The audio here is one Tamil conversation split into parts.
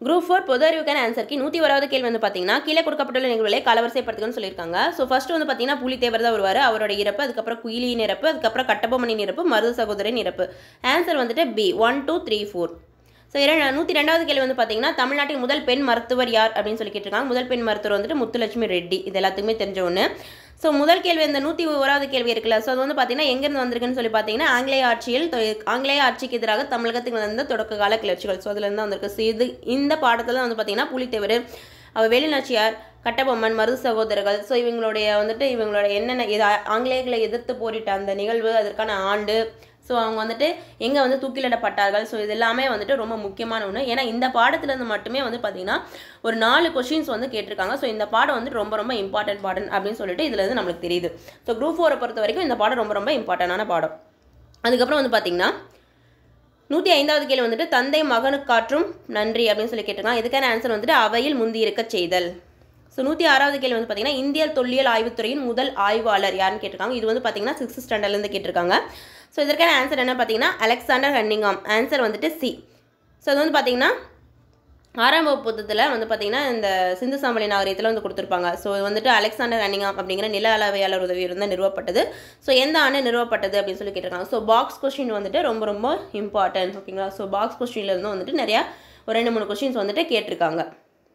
குரூப் ஃபோர் பொது அறிவுக்கான ஆன்சருக்கு நூற்றி ஓராவது கேள்வி வந்து பார்த்தீங்கன்னா கீழே கொடுக்கப்பட்டுள்ள நிகழ்வுகளை கலவரிசைப்படுத்துக்கன்னு சொல்லியிருக்காங்க ஸோ ஃபர்ஸ்ட் வந்து பார்த்தீங்கன்னா புலித்தேவர் தான் வருவார் அவரோட இறப்பு அதுக்கப்புறம் குயிலியின் இறப்பு அதுக்கப்புறம் கட்டபொம்மனின் இறப்பு மருது சகோதரின் இறப்பு ஆன்சர் வந்துட்டு B one two three four so இரண்டு நூற்றி ரெண்டாவது கேள்வி வந்து பார்த்தீங்கன்னா தமிழ்நாட்டின் முதல் பெண் மருத்துவர் யார் அப்படின்னு சொல்லி கேட்டிருக்காங்க முதல் பெண் மருத்துவர் வந்துட்டு முத்துலட்சுமி ரெட்டி இது எல்லாத்துக்குமே தெரிஞ்ச ஒன்று ஸோ முதல் கேள்வி இந்த நூற்றி ஓராவது கேள்வி இருக்குல்ல ஸோ அது வந்து பார்த்தீங்கன்னா எங்கேருந்து வந்திருக்குன்னு சொல்லி பார்த்தீங்கன்னா ஆங்கிலேய ஆட்சியில் தொ- ஆங்கிலேய ஆட்சிக்கு எதிராக தமிழகத்துக்கு வந்த தொடக்க கால கிளர்ச்சிகள் ஸோ அதுலேருந்து வந்திருக்கு ஸோ இது இந்த பாடத்தில் வந்து பார்த்தீங்கன்னா புலித்தேவர் அவர் வேலுநாச்சியார் கட்டபொம்மன் மருது சகோதரர்கள் ஸோ இவங்களுடைய வந்துட்டு இவங்களோட என்னென்ன இது ஆ- ஆங்கிலேயர்களை எதிர்த்து போரிட்ட அந்த நிகழ்வு அதற்கான ஆண்டு ஸோ அவங்க வந்துட்டு எங்கே வந்து தூக்கிலிடப்பட்டார்கள் ஸோ இது எல்லாமே வந்துட்டு ரொம்ப முக்கியமான ஒன்று ஏன்னா இந்த பாடத்துலேருந்து மட்டுமே வந்து பார்த்தீங்கன்னா ஒரு நாலு கொஷின்ஸ் வந்து கேட்டிருக்காங்க ஸோ இந்த பாடம் வந்து ரொம்ப ரொம்ப இம்பார்ட்டன்ட் பாடம் அப்படின்னு சொல்லிட்டு இதுல இருந்து நம்மளுக்கு தெரியுது ஸோ குரூப் ஃபோரை பொறுத்த வரைக்கும் இந்த பாடம் ரொம்ப ரொம்ப இம்பார்ட்டண்டான பாடம் அதுக்கப்புறம் வந்து பார்த்தீங்கன்னா நூற்றி ஐந்தாவது கேள்வி வந்துட்டு தந்தை மகனுக்கு காற்றும் நன்றி அப்படின்னு சொல்லி கேட்டிருக்காங்க இதுக்கான ஆன்சர் வந்துட்டு அவையில் முந்தி இருக்கச் செய்தல் ஸோ நூற்றி ஆறாவது கேள்வி வந்து பார்த்தீங்கன்னா இந்திய தொல்லியல் ஆய்வுத்துறையின் முதல் ஆய்வாளர் யாருன்னு கேட்டிருக்காங்க இது வந்து பார்த்தீங்கன்னா சிக்ஸ்த் ஸ்டாண்டர்ட்லேருந்து கேட்டிருக்காங்க ஸோ இதற்கான ஆன்சர் என்ன பார்த்தீங்கன்னா அலெக்சாண்டர் ஹன்னிங்காம் ஆன்சர் வந்துட்டு சி ஸோ அது வந்து பார்த்தீங்கன்னா ஆறாம் வகுப்பு புத்தகத்தில் வந்து பார்த்தீங்கன்னா இந்த சிந்து சமவெளி நாகரிகத்தில் வந்து கொடுத்துருப்பாங்க ஸோ இது வந்துட்டு அலெக்சாண்டர் அனிங்காம் அப்படிங்கிற நில அளவையாளர் உதவி இருந்தால் நிறுவப்பட்டது ஸோ எந்த ஆண்டு நிறுவப்பட்டது அப்படின்னு சொல்லி கேட்டிருக்காங்க ஸோ பாக்ஸ் கொஸ்டின் வந்துட்டு ரொம்ப ரொம்ப இம்பார்ட்டன்ட் ஓகேங்களா ஸோ பாக்ஸ் கொஸ்டின்ல இருந்து வந்துட்டு நிறையா ஒரு ரெண்டு மூணு கொஸ்டின்ஸ் வந்துட்டு கேட்டிருக்காங்க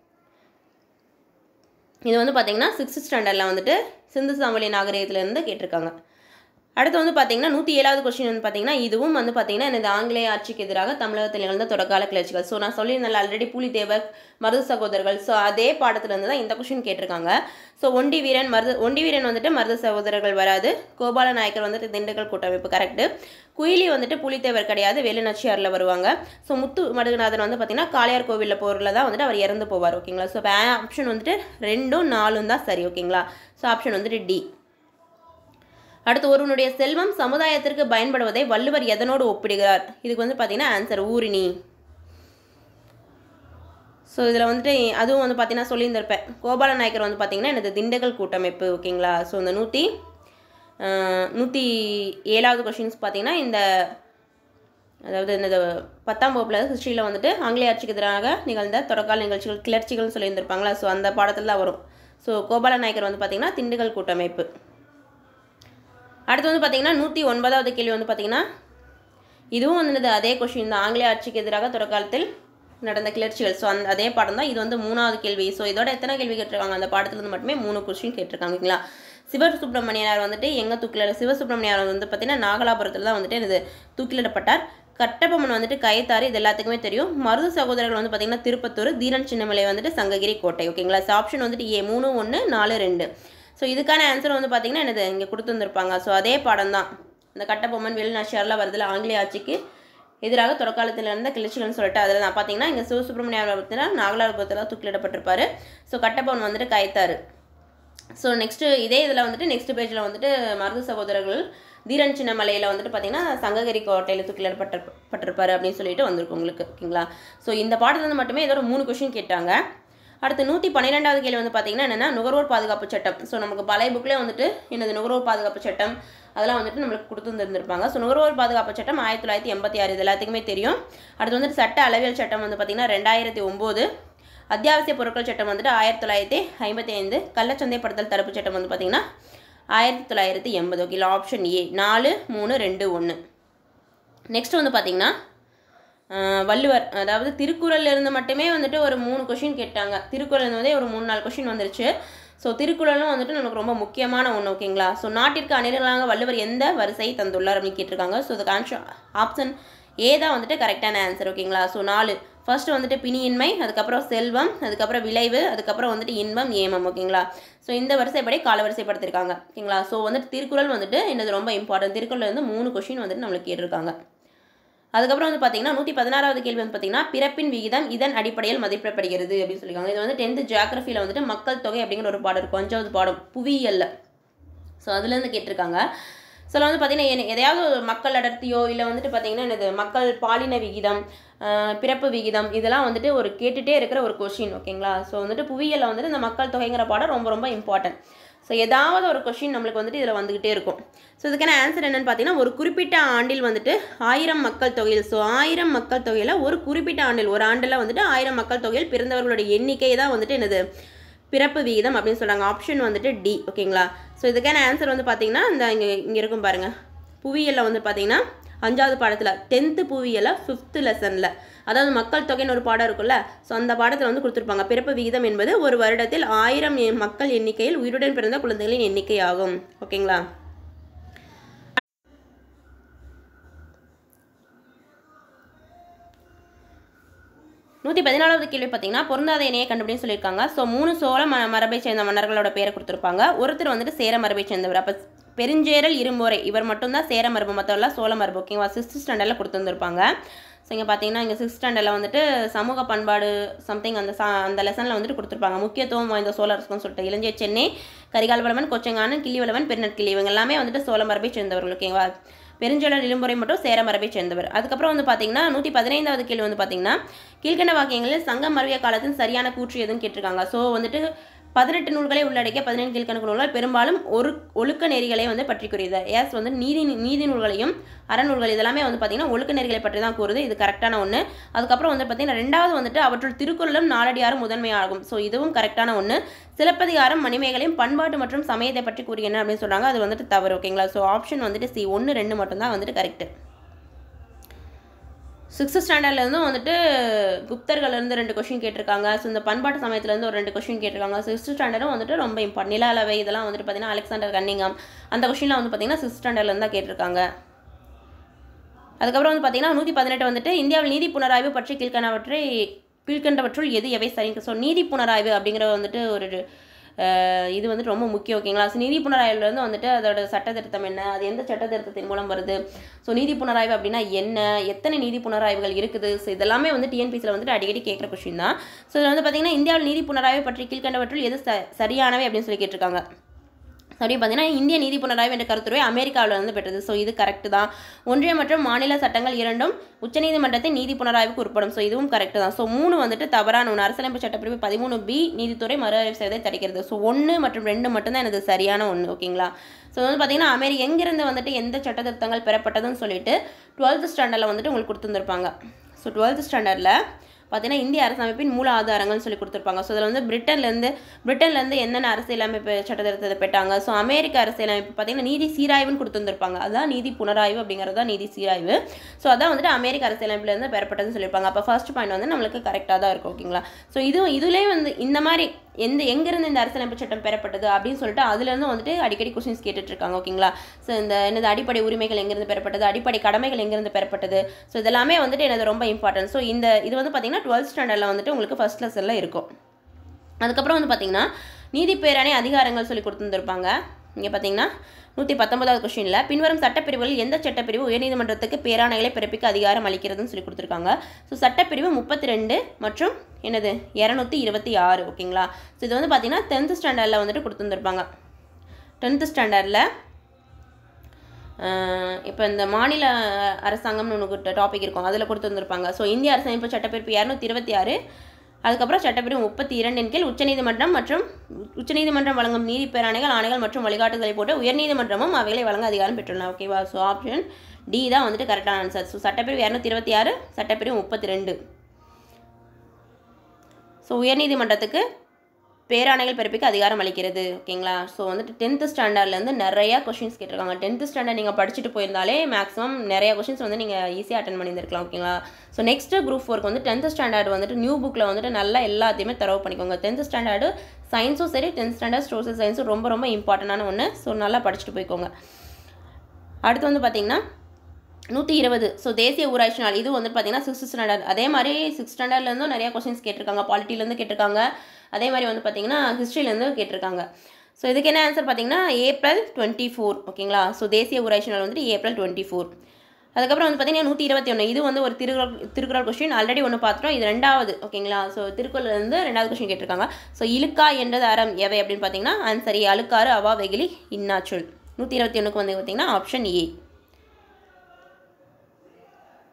இது வந்து பார்த்தீங்கன்னா சிக்ஸ்த் ஸ்டாண்டர்டில் வந்துட்டு சிந்து சமவெளி நாகரிகத்திலேருந்து கேட்டிருக்காங்க அடுத்து வந்து பார்த்தீங்கன்னா நூற்றி ஏழாவது கொஸ்டின் வந்து பார்த்தீங்கன்னா இதுவும் வந்து பார்த்தீங்கன்னா எனது ஆங்கிலேய ஆட்சிக்கு எதிராக தமிழகத்தில் நிகழ்ந்த தொடக்கால கிளர்ச்சிகள் ஸோ நான் சொல்லியிருந்தேன் ஆல்ரெடி புலித்தேவர் மருது சகோதரர்கள் ஸோ அதே பாடத்துலேருந்து தான் இந்த கொஸ்டின் கேட்டிருக்காங்க ஸோ ஒண்டி வீரன் மருது ஒண்டி வீரன் வந்துட்டு மருது சகோதரர்கள் வராது கோபால நாயக்கர் வந்துட்டு திண்டுக்கல் கூட்டமைப்பு கரெக்டு குயிலி வந்துட்டு புலித்தேவர் கிடையாது வேலுநாச்சியாரில் வருவாங்க ஸோ முத்து மடுகநாதன் வந்து பார்த்தீங்கன்னா காளையார் கோவிலில் போரில் தான் வந்துட்டு அவர் இறந்து போவார் ஓகேங்களா ஸோ ஆப்ஷன் வந்துட்டு ரெண்டும் நாலும் தான் சரி ஓகேங்களா ஸோ ஆப்ஷன் வந்துட்டு டி அடுத்து ஒருவனுடைய செல்வம் சமுதாயத்திற்கு பயன்படுவதை வள்ளுவர் எதனோடு ஒப்பிடுகிறார் இதுக்கு வந்து பார்த்தீங்கன்னா ஆன்சர் ஊரினி ஸோ இதில் வந்துட்டு அதுவும் வந்து பார்த்தீங்கன்னா சொல்லியிருந்திருப்பேன் கோபால நாயக்கர் வந்து பார்த்தீங்கன்னா எனது திண்டுக்கல் கூட்டமைப்பு ஓகேங்களா ஸோ இந்த நூற்றி நூற்றி ஏழாவது கொஷின்ஸ் பார்த்தீங்கன்னா இந்த அதாவது இந்த பத்தாம் வகுப்பில் ஹிஸ்ட்ரியில் வந்துட்டு ஆங்கிலேய ஆட்சிக்கு எதிராக நிகழ்ந்த தொடக்கால நிகழ்ச்சிகள் கிளர்ச்சிகள்னு சொல்லியிருந்திருப்பாங்களா ஸோ அந்த பாடத்தில் தான் வரும் ஸோ கோபால நாயக்கர் வந்து பார்த்தீங்கன்னா திண்டுக்கல் கூட்டமைப்பு அடுத்து வந்து பார்த்தீங்கன்னா நூற்றி ஒன்பதாவது கேள்வி வந்து பார்த்தீங்கன்னா இதுவும் வந்து அதே கொஷின் தான் ஆங்கிலேய ஆட்சிக்கு எதிராக தொடக்காலத்தில் நடந்த கிளர்ச்சிகள் ஸோ அந்த அதே பாடம் தான் இது வந்து மூணாவது கேள்வி ஸோ இதோட எத்தனை கேள்வி கேட்டிருக்காங்க அந்த பாடத்துலேருந்து மட்டுமே மூணு கொஸ்டின் கேட்டிருக்காங்க ஓகேங்களா சிவசுப்ரமணியனார் வந்துட்டு எங்கே தூக்கில சிவசுப்ரமணியார் வந்து பார்த்தீங்கன்னா நாகலாபுரத்தில் தான் வந்துட்டு இது தூக்கிலிடப்பட்டார் கட்டபொம்மன் வந்துட்டு கைத்தாறு இது எல்லாத்துக்குமே தெரியும் மருது சகோதரர்கள் வந்து பார்த்தீங்கன்னா திருப்பத்தூர் தீரன் சின்னமலை வந்துட்டு சங்ககிரி கோட்டை ஓகேங்களா ஸோ ஆப்ஷன் வந்துட்டு ஏ மூணு ஒன்று நாலு ரெண்டு ஸோ இதுக்கான ஆன்சர் வந்து பார்த்தீங்கன்னா என்னது இங்கே கொடுத்துருந்துருப்பாங்க ஸோ அதே பாடம் தான் இந்த கட்டபொம்மன் வெளிநாச்சியாரெலாம் வருதுல ஆங்கிலேய ஆட்சிக்கு எதிராக தொடக்காலத்தில் இருந்த கிளர்ச்சிகள்னு சொல்லிட்டு அதில் தான் பார்த்தீங்கன்னா இங்கே சிவசுப்ரமணியார் பார்த்தீங்கன்னா நாகலாபுரத்தில் தூக்கிலிடப்பட்டிருப்பாரு ஸோ கட்டபொம்மன் வந்துட்டு கைத்தாரு ஸோ நெக்ஸ்ட்டு இதே இதில் வந்துட்டு நெக்ஸ்ட் பேஜில் வந்துட்டு மருது சகோதரர்கள் தீரன் சின்ன மலையில் வந்துட்டு பார்த்தீங்கன்னா சங்ககிரி கோட்டையில் தூக்கிலிடப்பட்டு பட்டிருப்பாரு அப்படின்னு சொல்லிட்டு வந்திருக்கு உங்களுக்கு ஓகேங்களா ஸோ இந்த பாடத்துலேருந்து மட்டுமே இதோட மூணு கொஷின் கேட்டாங்க அடுத்து நூற்றி பன்னிரெண்டாவது கேள்வி வந்து பார்த்தீங்கன்னா என்னென்னா நுகர்வோர் பாதுகாப்பு சட்டம் ஸோ நமக்கு பழைய புக்லேயே வந்துட்டு என்னது நுகர்வோர் பாதுகாப்பு சட்டம் அதெல்லாம் வந்துட்டு நம்மளுக்கு கொடுத்துருந்துருப்பாங்க ஸோ நுகர்வோர் பாதுகாப்பு சட்டம் ஆயிரத்தி தொள்ளாயிரத்தி எண்பத்தி ஆறு இது எல்லாத்துக்குமே தெரியும் அடுத்து வந்துட்டு சட்ட அளவியல் சட்டம் வந்து பார்த்தீங்கன்னா ரெண்டாயிரத்தி ஒம்பது அத்தியாவசிய பொருட்கள் சட்டம் வந்துட்டு ஆயிரத்தி தொள்ளாயிரத்தி ஐம்பத்தி ஐந்து கள்ளச்சந்தைப்படுத்தல் தடுப்பு சட்டம் வந்து பார்த்தீங்கன்னா ஆயிரத்தி தொள்ளாயிரத்தி எண்பது ஓகே ஆப்ஷன் ஏ நாலு மூணு ரெண்டு ஒன்று நெக்ஸ்ட் வந்து பார்த்தீங்கன்னா ஆஹ் வள்ளுவர் அதாவது திருக்குறள்ல இருந்து மட்டுமே வந்துட்டு ஒரு மூணு கொஷின் கேட்டாங்க திருக்குறள் இருந்ததே ஒரு மூணு நாலு கொஷின் வந்துருச்சு ஸோ திருக்குறளும் வந்துட்டு நமக்கு ரொம்ப முக்கியமான ஒன்று ஓகேங்களா ஸோ நாட்டிற்கு அணிகளாக வள்ளுவர் எந்த வரிசையை தந்துள்ளார் அப்படின்னு கேட்டிருக்காங்க ஸோ அதுக்கு ஆன்சர் ஆப்ஷன் ஏ தான் வந்துட்டு கரெக்டான ஆன்சர் ஓகேங்களா ஸோ நாலு ஃபர்ஸ்ட் வந்துட்டு பிணியின்மை அதுக்கப்புறம் செல்வம் அதுக்கப்புறம் விளைவு அதுக்கப்புறம் வந்துட்டு இன்பம் ஏமம் ஓகேங்களா ஸோ இந்த வரிசைப்படி கால வரிசைப்படுத்திருக்காங்க ஓகேங்களா ஸோ வந்துட்டு திருக்குறள் வந்துட்டு என்னது ரொம்ப இம்பார்ட்டன்ட் திருக்குறள் வந்து மூணு கொஷின் வந்துட்டு நம்மளுக்கு கேட்டிருக்காங்க அதுக்கப்புறம் வந்து பார்த்தீங்கன்னா நூற்றி பதினாறாவது கேள்வி வந்து பார்த்தீங்கன்னா பிறப்பின் விகிதம் இதன் அடிப்படையில் மதிப்பிடப்படுகிறது அப்படின்னு சொல்லியிருக்காங்க இது வந்து டென்த்து ஜியாகிரஃபியில் வந்துட்டு மக்கள் தொகை அப்படிங்கிற ஒரு பாடம் இருக்கும் அஞ்சாவது பாடம் புவியியல்ல ஸோ அதுலேருந்து கேட்டிருக்காங்க ஸோ வந்து பார்த்தீங்கன்னா என்ன- எதையாவது ஒரு மக்கள் அடர்த்தியோ இல்லை வந்துட்டு பார்த்தீங்கன்னா என்னது மக்கள் பாலின விகிதம் ஆஹ் பிறப்பு விகிதம் இதெல்லாம் வந்துட்டு ஒரு கேட்டுகிட்டே இருக்கிற ஒரு கொஷின் ஓகேங்களா ஸோ வந்துட்டு புவியியல்ல வந்துட்டு இந்த மக்கள் தொகைங்கிற பாடம் ரொம்ப ரொம்ப இம்பார்ட்டன்ட் ஸோ ஏதாவது ஒரு கொஷின் நம்மளுக்கு வந்துட்டு இதில் வந்துக்கிட்டே இருக்கும் ஸோ இதுக்கான ஆன்சர் என்னன்னு பார்த்தீங்கன்னா ஒரு குறிப்பிட்ட ஆண்டில் வந்துட்டு ஆயிரம் மக்கள் தொகையில் ஸோ ஆயிரம் மக்கள் தொகையில் ஒரு குறிப்பிட்ட ஆண்டில் ஒரு ஆண்டில் வந்துட்டு ஆயிரம் மக்கள் தொகையில் பிறந்தவர்களுடைய எண்ணிக்கை தான் வந்துட்டு என்னது பிறப்பு விகிதம் அப்படின்னு சொல்கிறாங்க ஆப்ஷன் வந்துட்டு டி ஓகேங்களா ஸோ இதுக்கான ஆன்சர் வந்து பார்த்தீங்கன்னா இந்த இங்கே இங்கே இருக்கும் பாருங்கள் புவியியலில் வந்து பார்த்தீங்கன்னா அஞ்சாவது பாடத்தில் டென்த்து புவியியலில் ஃபிஃப்த்து லெசனில் அதாவது மக்கள் தொகைன்னு ஒரு பாடம் இருக்குல்ல ஸோ அந்த பாடத்தில் வந்து கொடுத்துருப்பாங்க பிறப்பு விகிதம் என்பது ஒரு வருடத்தில் ஆயிரம் எ- மக்கள் எண்ணிக்கையில் உயிருடன் பிறந்த குழந்தைகளின் எண்ணிக்கை ஆகும் ஓகேங்களா நூற்றி பதினாலாவது கேள்வி பார்த்தீங்கன்னா பொருந்தாத இணையை கண்டுபிடின்னு சொல்லியிருக்காங்க ஸோ மூணு சோழ ம மரபை சேர்ந்த மன்னர்களோட பேரை கொடுத்துருப்பாங்க ஒருத்தர் வந்துட்டு சேர மரபை சேர்ந்தவர் அப்போ பெருஞ்சேரல் இரும்போரை இவர் மட்டும்தான் சேர மரபு மற்றவெல்லாம் சோழ மரபு ஓகேவா சிக்ஸ்த் ஸ்டாண்டர்டில் கொடுத்துருந்துருப்பாங்க ஸோ இங்கே பார்த்தீங்கன்னா இங்கே சிக்ஸ்த் ஸ்டாண்டர்டில் வந்துட்டு சமூக பண்பாடு சம்திங் அந்த சா அந்த லெசனில் வந்துட்டு கொடுத்துருப்பாங்க முக்கியத்துவம் வாய்ந்த சோழரசுன்னு சொல்லிட்டு இளஞ்சே சென்னை கரிகால்வளவன் கொச்சங்கானன் கிள்ளிவளவன் பெருநற்கிள்ளி இவங்க எல்லாமே வந்துட்டு சோழ மரபை சேர்ந்தவர்கள் ஓகேவா பெருஞ்சோழர் இளம்புரை மட்டும் சேர மரபை சேர்ந்தவர் அதுக்கப்புறம் வந்து பார்த்தீங்கன்னா நூற்றி பதினைந்தாவது கேள்வி வந்து பார்த்தீங்கன்னா கீழ்கண்ட வாக்கியங்களில் சங்கம் மருவிய காலத்தின் சரியான கூற்று எதுன்னு கேட்டிருக்காங்க ஸோ வந்துட்டு பதினெட்டு நூல்களை உள்ளடக்கிய பதினெண்டு கீழ்கணக்கு நூல்கள் பெரும்பாலும் ஒரு ஒழுக்க நெறிகளை வந்து பற்றி கூறியது எஸ் வந்து நீதி நீதி நூல்களையும் அறநூல்கள் இதெல்லாமே வந்து பார்த்தீங்கன்னா ஒழுக்க நெறிகளை பற்றி தான் கூறுது இது கரெக்டான ஒன்று அதுக்கப்புறம் வந்து பார்த்தீங்கன்னா ரெண்டாவது வந்துட்டு அவற்றுள் திருக்குறளும் நாலடியாரும் முதன்மையாகும் ஸோ இதுவும் கரெக்டான ஒன்று சிலப்பதிகாரம் மணிமேகலையும் பண்பாட்டு மற்றும் சமயத்தை பற்றி கூறுகின்றன அப்படின்னு சொல்கிறாங்க அது வந்துட்டு தவறு ஓகேங்களா ஸோ ஆப்ஷன் வந்துட்டு சி ஒன்று ரெண்டு மட்டும்தான் வந்துட்டு கரெக்ட் சிக்ஸ்த் ஸ்டாண்டர்ட்லேருந்தும் வந்துட்டு குப்தர்கள்லேருந்து ரெண்டு கொஷின் கேட்டிருக்காங்க ஸோ இந்த பண்பாட்டு சமயத்துலேருந்து ஒரு ரெண்டு கொஷின் கேட்டிருக்காங்க சிக்ஸ்த் ஸ்டாண்டர்டும் வந்துட்டு ரொம்ப இம்பார்ட் நில அளவை இதெல்லாம் வந்துட்டு பார்த்தீங்கன்னா அலெக்சாண்டர் கன்னிங்காம் அந்த கொஷின்லாம் வந்து பார்த்தீங்கன்னா சிக்ஸ்த் ஸ்டாண்டர்ட்லேருந்து தான் கேட்டிருக்காங்க அதுக்கப்புறம் வந்து பார்த்தீங்கன்னா நூற்றி பதினெட்டு வந்துட்டு இந்தியாவில் நீதி புனராய்வு பற்றி கீழ்கண்டவற்றை கீழ்கண்டவற்றுள் எது எவை சரி ஸோ நீதி புனராய்வு அப்படிங்கிற வந்துட்டு ஒரு அஹ், இது வந்துட்டு ரொம்ப முக்கியம் ஓகேங்களா ஸோ நீதி புனராய்வுலேருந்து வந்துட்டு அதோட சட்ட திருத்தம் என்ன அது எந்த சட்ட திருத்தத்தின் மூலம் வருது ஸோ நீதி புனராய்வு அப்படின்னா என்ன எத்தனை நீதி புனராய்வுகள் இருக்குது ஸோ இதெல்லாமே வந்து டிஎன்பிசியில் வந்துட்டு அடிக்கடி கேட்குற கொஷின் தான் ஸோ இதில் வந்து பார்த்தீங்கன்னா இந்தியாவில் நீதி புனராய்வு பற்றி கீழ்கண்டவற்றுள் எது ச சரியானவை அப்படின்னு சொல்லி கேட்டிருக்காங்க அப்படி பார்த்தீங்கன்னா இந்திய நீதி புனராய்வு என்ற கருத்துரை அமெரிக்காவில் இருந்து பெற்றது ஸோ இது கரெக்ட் தான் ஒன்றிய மற்றும் மாநில சட்டங்கள் இரண்டும் உச்சநீதிமன்றத்தின் நீதி புனராய்வுக்கு உட்படும் ஸோ இதுவும் கரெக்ட் தான் ஸோ மூணு வந்துட்டு தவறான ஒன்று அரசியலமைப்பு சட்டப்பிரிவு பதிமூணு பி நீதித்துறை மறு ஆய்வு செய்வதை தடுக்கிறது ஸோ ஒன்று மற்றும் ரெண்டு மட்டும்தான் எனது சரியான ஒன்று ஓகேங்களா ஸோ வந்து பார்த்தீங்கன்னா அமெரிக்கா எங்கிருந்து வந்துட்டு எந்த சட்ட திருத்தங்கள் பெறப்பட்டதுன்னு சொல்லிட்டு டுவெல்த் ஸ்டாண்டர்டில் வந்துட்டு உங்களுக்கு கொடுத்துருந்துருப்பாங்க ஸோ டுவெல்த் ஸ்டாண்டர்டில் பார்த்தீங்கன்னா இந்திய அரசமைப்பின் மூல ஆதாரங்கள்னு சொல்லி கொடுத்துருப்பாங்க ஸோ இதில் வந்து பிரிட்டன்லேருந்து பிரிட்டன்லேருந்து என்னென்ன அரசியலமைப்பு சட்டத்திருத்தத்தை பெற்றாங்க ஸோ அமெரிக்க அரசியலமைப்பு பார்த்தீங்கன்னா நீதி சீராய்வுன்னு கொடுத்துருந்துருப்பாங்க அதான் நீதி புனராய்வு அப்படிங்கிறது தான் நீதி சீராய்வு ஸோ அதான் வந்துட்டு அமெரிக்க அரசியலமைப்புலேருந்து பெறப்பட்டதுன்னு சொல்லியிருப்பாங்க அப்போ ஃபர்ஸ்ட் பாயிண்ட் வந்து நம்மளுக்கு கரெக்டாக தான் இருக்கும் ஓகேங்களா ஸோ இதுவும் இதுலேயே வந்து இந்த மாதிரி எந்த எங்கேருந்து இந்த அரசியலமைப்பு சட்டம் பெறப்பட்டது அப்படின்னு சொல்லிட்டு அதுலேருந்து வந்துட்டு அடிக்கடி கொஸ்டின்ஸ் கேட்டுட்டு இருக்காங்க ஓகேங்களா ஸோ இந்த என்னது அடிப்படை உரிமைகள் எங்கேருந்து பெறப்பட்டது அடிப்படை கடமைகள் எங்கேருந்து பெறப்பட்டது ஸோ இதெல்லாமே வந்துட்டு எனது ரொம்ப இம்பார்ட்டன்ட் ஸோ இந்த இது வந்து பார்த்தீங்கன்னா டுவெல்த் ஸ்டாண்டர்டில் வந்துட்டு உங்களுக்கு ஃபர்ஸ்ட் லெசனில் இருக்கும் அதுக்கப்புறம் வந்து பார்த்தீங்கன்னா நீதி பேரணை அதிகாரங்கள் சொல்லி கொடுத்துருந்துருப்பாங்க இங்கே பார்த்தீங்கன்னா நூற்றி பத்தொன்பதாவது கொஸ்டினில் பின்வரும் சட்டப்பிரிவுகளில் எந்த சட்டப்பிரிவு உயர்நீதிமன்றத்துக்கு பேராணைகளை பிறப்பிக்க அதிகாரம் அளிக்கிறதுன்னு சொல்லி கொடுத்துருக்காங்க ஸோ சட்டப்பிரிவு முப்பத்தி ரெண்டு மற்றும் என்னது இரநூத்தி இருபத்தி ஆறு ஓகேங்களா ஸோ இது வந்து பார்த்தீங்கன்னா டென்த்து ஸ்டாண்டர்டில் வந்துட்டு கொடுத்துருந்துருப்பாங்க டென்த்து ஸ்டாண்டர்டில் இப்போ இந்த மாநில அரசாங்கம்னு ஒன்று டாபிக் இருக்கும் அதில் கொடுத்துருந்துருப்பாங்க ஸோ இந்திய அரசமைப்பு சட்டப்பிரிவு இரநூத்தி இருபத்தி ஆறு அதுக்கப்புறம் சட்டப்பிரிவு முப்பத்தி இரண்டின் கீழ் உச்சநீதிமன்றம் மற்றும் உச்சநீதிமன்றம் வழங்கும் நீதி பேராணைகள் ஆணைகள் மற்றும் வழிகாட்டுதலை போட்டு உயர்நீதிமன்றமும் அவைகளை வழங்க அதிகாரம் பெற்றுள்ளன ஓகேவா ஸோ ஆப்ஷன் டி தான் வந்துட்டு கரெக்டான ஆன்சர் ஸோ சட்டப்பிரிவு இரநூத்தி இருபத்தி ஆறு சட்டப்பிரிவு முப்பத்தி ரெண்டு ஸோ உயர்நீதிமன்றத்துக்கு பேராணைகள் பிறப்பிக்க அதிகாரம் அளிக்கிறது ஓகேங்களா ஸோ வந்துட்டு டென்த்து ஸ்டாண்டர்ட்லேருந்து நிறையா கொஷின்ஸ் கேட்டிருக்காங்க டென்த்து ஸ்டாண்டர்ட் நீங்கள் படிச்சுட்டு போயிருந்தாலே மேக்ஸிமம் நிறைய கொஷின்ஸ் வந்து நீங்கள் ஈஸியாக அட்டன் பண்ணியிருந்திருக்கலாம் ஓகேங்களா ஸோ நெக்ஸ்ட்டு குரூப் ஃபோருக்கு வந்து டென்த்து ஸ்டாண்டர்ட் வந்துட்டு நியூ புக்கில் வந்துட்டு நல்லா எல்லாத்தையுமே தரவு பண்ணிக்கோங்க டென்த்து ஸ்டாண்டர்டு சயின்ஸும் சரி டென்த் ஸ்டாண்டர்ட் சோஷியல் சயின்ஸும் ரொம்ப ரொம்ப இம்பார்ட்டண்டான ஒன்று ஸோ நல்லா படிச்சுட்டு போய்க்கோங்க அடுத்து வந்து பார்த்தீங்கன்னா நூற்றி இருபது ஸோ தேசிய ஊராட்சி நாள் இது வந்து பார்த்தீங்கன்னா சிக்ஸ்த் ஸ்டாண்டர்ட் அதே மாதிரி சிக்ஸ் ஸ்டாண்டர்ட்லேருந்தும் நிறைய கொஸ்டின்ஸ் கேட்டிருக்காங்க பாலிட்டிலேருந்து கேட்டிருக்காங்க அதே மாதிரி வந்து பார்த்தீங்கன்னா ஹிஸ்ட்ரியிலேருந்து கேட்டிருக்காங்க ஸோ இதுக்கு என்ன ஆன்சர் பார்த்தீங்கன்னா ஏப்ரல் டுவெண்ட்டி ஃபோர் ஓகேங்களா ஸோ தேசிய ஊராட்சி நாள் வந்துட்டு ஏப்ரல் டுவெண்ட்டி ஃபோர் அதுக்கப்புறம் வந்து பார்த்தீங்கன்னா நூற்றி இருபத்தி ஒன்று இது வந்து ஒரு திருக்குறள் திருக்குறள் கொஸ்டின் ஆல்ரெடி ஒன்று பார்த்துட்டோம் இது ரெண்டாவது ஓகேங்களா ஸோ திருக்குறள்லேருந்து ரெண்டாவது கொஸ்டின் கேட்டிருக்காங்க ஸோ இழுக்கா என்றது அறம் எவை அப்படின்னு பார்த்தீங்கன்னா ஆன்சர் ஏ அழுக்காறு அவா வெகிலி இன்னாச்சொல் நூற்றி இருபத்தி ஒன்றுக்கு வந்து பார்த்தீங்கன்னா ஆப்ஷன் ஏ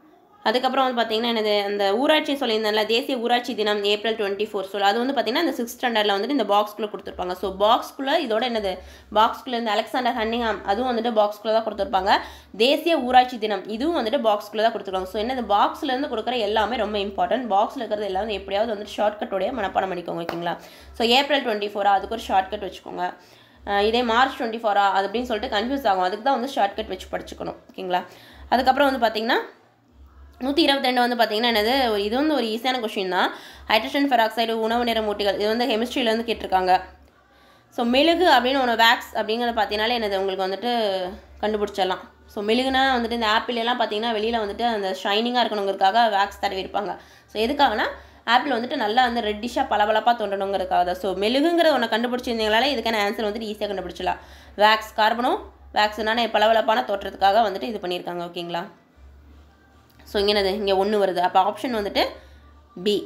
அதுக்கப்புறம் வந்து பார்த்தீங்கன்னா என்னது அந்த ஊராட்சி சொல்லியிருந்தேன்ல தேசிய ஊராட்சி தினம் ஏப்ரல் டுவெண்ட்டி ஃபோர் ஸோ அது வந்து பார்த்தீங்கன்னா இந்த சிக்ஸ் ஸ்டாண்டர்டில் வந்துட்டு இந்த பாக்ஸ்குள்ளே கொடுத்துருப்பாங்க ஸோ பாக்ஸ்குள்ளே இதோட என்னது பாக்ஸ்குள்ளே இந்த அலெக்சாண்டர் ஹன்னிங்ஹாம் அதுவும் வந்துட்டு பாக்ஸ்குள்ளே தான் கொடுத்துருப்பாங்க தேசிய ஊராட்சி தினம் இதுவும் வந்துட்டு பாக்ஸ்குள்ளே தான் கொடுத்துருக்காங்க ஸோ என்னது பாக்ஸ்லேருந்து கொடுக்குற எல்லாமே ரொம்ப இம்பார்ட்டன்ட் பாக்ஸில் இருக்கிறது எல்லாமே எப்படியாவது வந்துட்டு ஷார்ட்கட்டோடைய மனப்பாடம் பண்ணிக்கோங்க ஓகேங்களா ஸோ ஏப்ரல் டுவெண்ட்டி ஃபோரா அதுக்கு ஒரு ஷார்ட்கட் வச்சுக்கோங்க அஹ் இதே மார்ச் டுவெண்ட்டி ஃபோரா அது அப்படின்னு சொல்லிட்டு கன்ஃபியூஸ் ஆகும் அதுக்கு தான் வந்து ஷார்ட்கட் வச்சு படிச்சுக்கணும் ஓகேங்களா அதுக்கப்புறம் வந்து பார்த்தீங்கன்னா நூற்றி இருபத்திரெண்டு வந்து பார்த்தீங்கன்னா என்னது ஒரு இது வந்து ஒரு ஈஸியான கொஷின் தான் ஹைட்ரஜன் பெராக்சைடு உணவு நிறமூட்டிகள் இது வந்து கெமிஸ்ட்ரியிலேருந்து கேட்டிருக்காங்க ஸோ மெழுகு அப்படின்னு ஒன்று வேக்ஸ் அப்படிங்கிறத பார்த்தீங்கனாலே என்னது உங்களுக்கு வந்துட்டு கண்டுபிடிச்சிடலாம் ஸோ மெழுகுனா வந்துட்டு இந்த ஆப்பிள் எல்லாம் பார்த்தீங்கன்னா வெளியில் வந்துட்டு அந்த ஷைனிங்காக இருக்கணுங்கிறதுக்காக வேக்ஸ் தடவி இருப்பாங்க ஸோ எதுக்காகனா ஆப்பிள் வந்துட்டு நல்லா வந்து ரெட்டிஷாக பளபளப்பாக தோண்டணுங்கிறதுக்காக தான் ஸோ மெழுகுங்கிற ஒன்று கண்டுபிடிச்சிருந்தீங்களாலே இதுக்கான ஆன்சர் வந்துட்டு ஈஸியாக கண்டுபிடிச்சலாம் வேக்ஸ் கார்பனும் வேக்ஸ்னான பளபளப்பான தோற்றத்துக்காக வந்துட்டு இது பண்ணியிருக்காங்க ஓகேங்களா ஸோ இங்கே என்னது இங்கே ஒன்று வருது அப்போ ஆப்ஷன் வந்துட்டு பி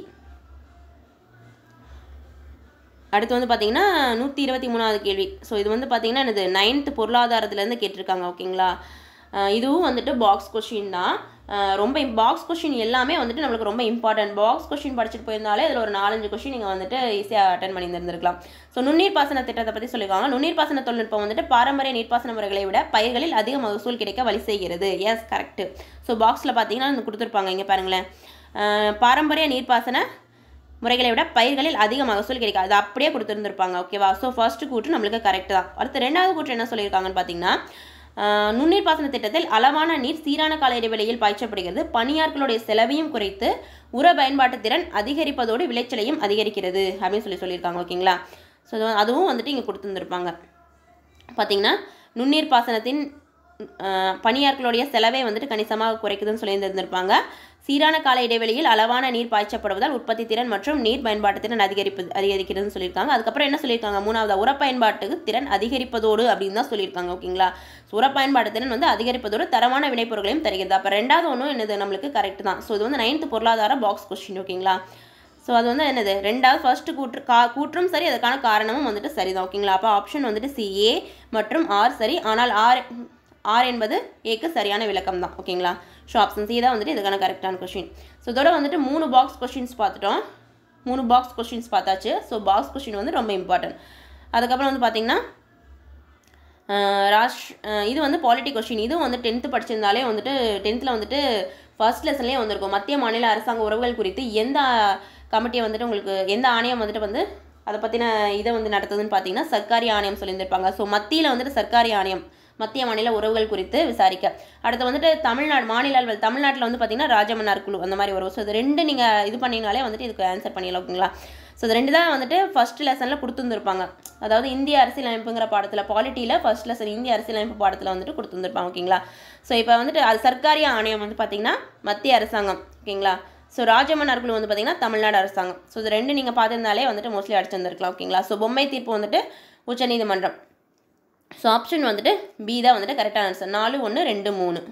அடுத்து வந்து பார்த்தீங்கன்னா நூற்றி இருபத்தி மூணாவது கேள்வி ஸோ இது வந்து பார்த்தீங்கன்னா என்னது நைன்த்து பொருளாதாரத்துலேருந்து கேட்டிருக்காங்க ஓகேங்களா அஹ் இதுவும் வந்துட்டு பாக்ஸ் கொஷின் தான் அஹ் ரொம்ப பாக்ஸ் கொஷின் எல்லாமே வந்துட்டு நம்மளுக்கு ரொம்ப இம்பார்ட்டன்ட் பாக்ஸ் கொஷின் படிச்சுட்டு போயிருந்தாலே அதில் ஒரு நாலஞ்சு கொஷின் நீங்கள் வந்துட்டு ஈஸியாக அட்டன் பண்ணி இருந்திருக்கலாம் ஸோ நுண்ணீர் பாசன திட்டத்தை பற்றி சொல்லியிருக்காங்க நுண்ணீர் பாசன தொழில்நுட்பம் வந்துட்டு பாரம்பரிய நீர்ப்பாசன முறைகளை விட பயிர்களில் அதிக மகசூல் கிடைக்க வழி செய்கிறது எஸ் கரெக்ட் ஸோ பாக்ஸில் பார்த்தீங்கன்னா இந்த கொடுத்துருப்பாங்க இங்கே பாருங்களேன் அஹ் பாரம்பரிய நீர்ப்பாசன முறைகளை விட பயிர்களில் அதிக மகசூல் கிடைக்கும் அது அப்படியே கொடுத்துருந்துருப்பாங்க ஓகேவா ஸோ ஃபர்ஸ்ட் கூற்று நம்மளுக்கு கரெக்ட் தான் அடுத்து ரெண்டாவது கூற்று என்ன சொல்லியிருக்காங்கன்னு பார்த்தீங்கன்னா ஆஹ் நுண்ணீர் பாசன திட்டத்தில் அளவான நீர் சீரான கால இடைவெளியில் பாய்ச்சப்படுகிறது பணியாட்களுடைய செலவையும் குறைத்து உர பயன்பாட்டு திறன் அதிகரிப்பதோடு விளைச்சலையும் அதிகரிக்கிறது அப்படின்னு சொல்லி சொல்லியிருக்காங்க ஓகேங்களா ஸோ அதுவும் வந்துட்டு இங்கே கொடுத்துருந்துருப்பாங்க பார்த்தீங்கன்னா நுண்ணீர் பாசனத்தின் அஹ், பணியாட்களுடைய செலவை வந்துட்டு கணிசமாக குறைக்குதுன்னு சொல்லியிருந்திருப்பாங்க சீரான கால இடைவெளியில் அளவான நீர் பாய்ச்சப்படுவதால் உற்பத்தி திறன் மற்றும் நீர் பயன்பாட்டு திறன் அதிகரிப்பு அதிகரிக்கிறதுன்னு சொல்லியிருக்காங்க அதுக்கப்புறம் என்ன சொல்லியிருக்காங்க மூணாவது உர பயன்பாட்டுக்கு திறன் அதிகரிப்பதோடு அப்படின்னு தான் சொல்லியிருக்காங்க ஓகேங்களா உர பயன்பாட்டு திறன் வந்து அதிகரிப்பதோடு தரமான விளைபொருட்களையும் தருகிறது அப்போ ரெண்டாவது ஒன்றும் என்னது நம்மளுக்கு கரெக்ட் தான் ஸோ இது வந்து நைன்த் பொருளாதார பாக்ஸ் கொஸ்டின் ஓகேங்களா ஸோ அது வந்து என்னது ரெண்டாவது ஃபர்ஸ்ட் கூற்று கா கூற்றும் சரி அதுக்கான காரணமும் வந்துட்டு சரிதான் ஓகேங்களா அப்போ ஆப்ஷன் வந்துட்டு சி ஏ மற்றும் ஆர் சரி ஆனால் ஆர் ஆர் என்பது ஏக்கு சரியான விளக்கம் தான் ஓகேங்களா ஸோ ஆப்ஷன் சி தான் வந்துட்டு இதுக்கான கரெக்டான கொஷின் ஸோ இதோட வந்துட்டு மூணு பாக்ஸ் கொஷின்ஸ் பார்த்துட்டோம் மூணு பாக்ஸ் கொஷின்ஸ் பார்த்தாச்சு ஸோ பாக்ஸ் கொஷின் வந்து ரொம்ப இம்பார்ட்டன்ட் அதுக்கப்புறம் வந்து பார்த்தீங்கன்னா அஹ் ராஷ் அஹ் இது வந்து பாலிட்டி கொஷின் இதுவும் வந்து டென்த்து படிச்சிருந்தாலே வந்துட்டு டென்த்தில் வந்துட்டு ஃபர்ஸ்ட் லெசன்லேயே வந்திருக்கும் மத்திய மாநில அரசாங்க உறவுகள் குறித்து எந்த கமிட்டியை வந்துட்டு உங்களுக்கு எந்த ஆணையம் வந்துட்டு வந்து அதை பற்றின இதை வந்து நடத்துதுன்னு பார்த்தீங்கன்னா சர்க்காரி ஆணையம் சொல்லியிருந்திருப்பாங்க ஸோ மத்தியில் வந்துட்டு சர்க்காரி ஆணையம் மத்திய மாநில உறவுகள் குறித்து விசாரிக்க அடுத்து வந்துட்டு தமிழ்நாடு மாநில அளவில் தமிழ்நாட்டில் வந்து பார்த்தீங்கன்னா ராஜமன்னார் குழு அந்த மாதிரி வரும் ஸோ இது ரெண்டு நீங்கள் இது பண்ணீங்கனாலே வந்துட்டு இதுக்கு ஆன்சர் பண்ணிடலாம் ஓகேங்களா ஸோ இது ரெண்டு தான் வந்துட்டு ஃபர்ஸ்ட் லெசனில் கொடுத்துருந்துருப்பாங்க அதாவது இந்திய அரசியலமைப்புங்கிற பாடத்தில் பாலிட்டியில் ஃபர்ஸ்ட் லெசன் இந்திய அரசியலமைப்பு பாடத்தில் வந்துட்டு கொடுத்துருந்துருப்பாங்க ஓகேங்களா ஸோ இப்போ வந்துட்டு அது சர்க்காரி ஆணையம் வந்து பார்த்தீங்கன்னா மத்திய அரசாங்கம் ஓகேங்களா ஸோ ராஜமன்னார் குழு வந்து பார்த்தீங்கன்னா தமிழ்நாடு அரசாங்கம் ஸோ இது ரெண்டு நீங்கள் பார்த்துருந்தாலே வந்துட்டு மோஸ்ட்லி அடிச்சிருந்துருக்கலாம் ஓகேங்களா ஸோ பொம்மை தீர்ப்பு வந்துட்டு உச்சநீதிமன்றம் ஸோ ஆப்ஷன் வந்துட்டு பி தான் வந்துட்டு கரெக்டான ஆன்சர் நாலு ஒன்று ரெண்டு மூணு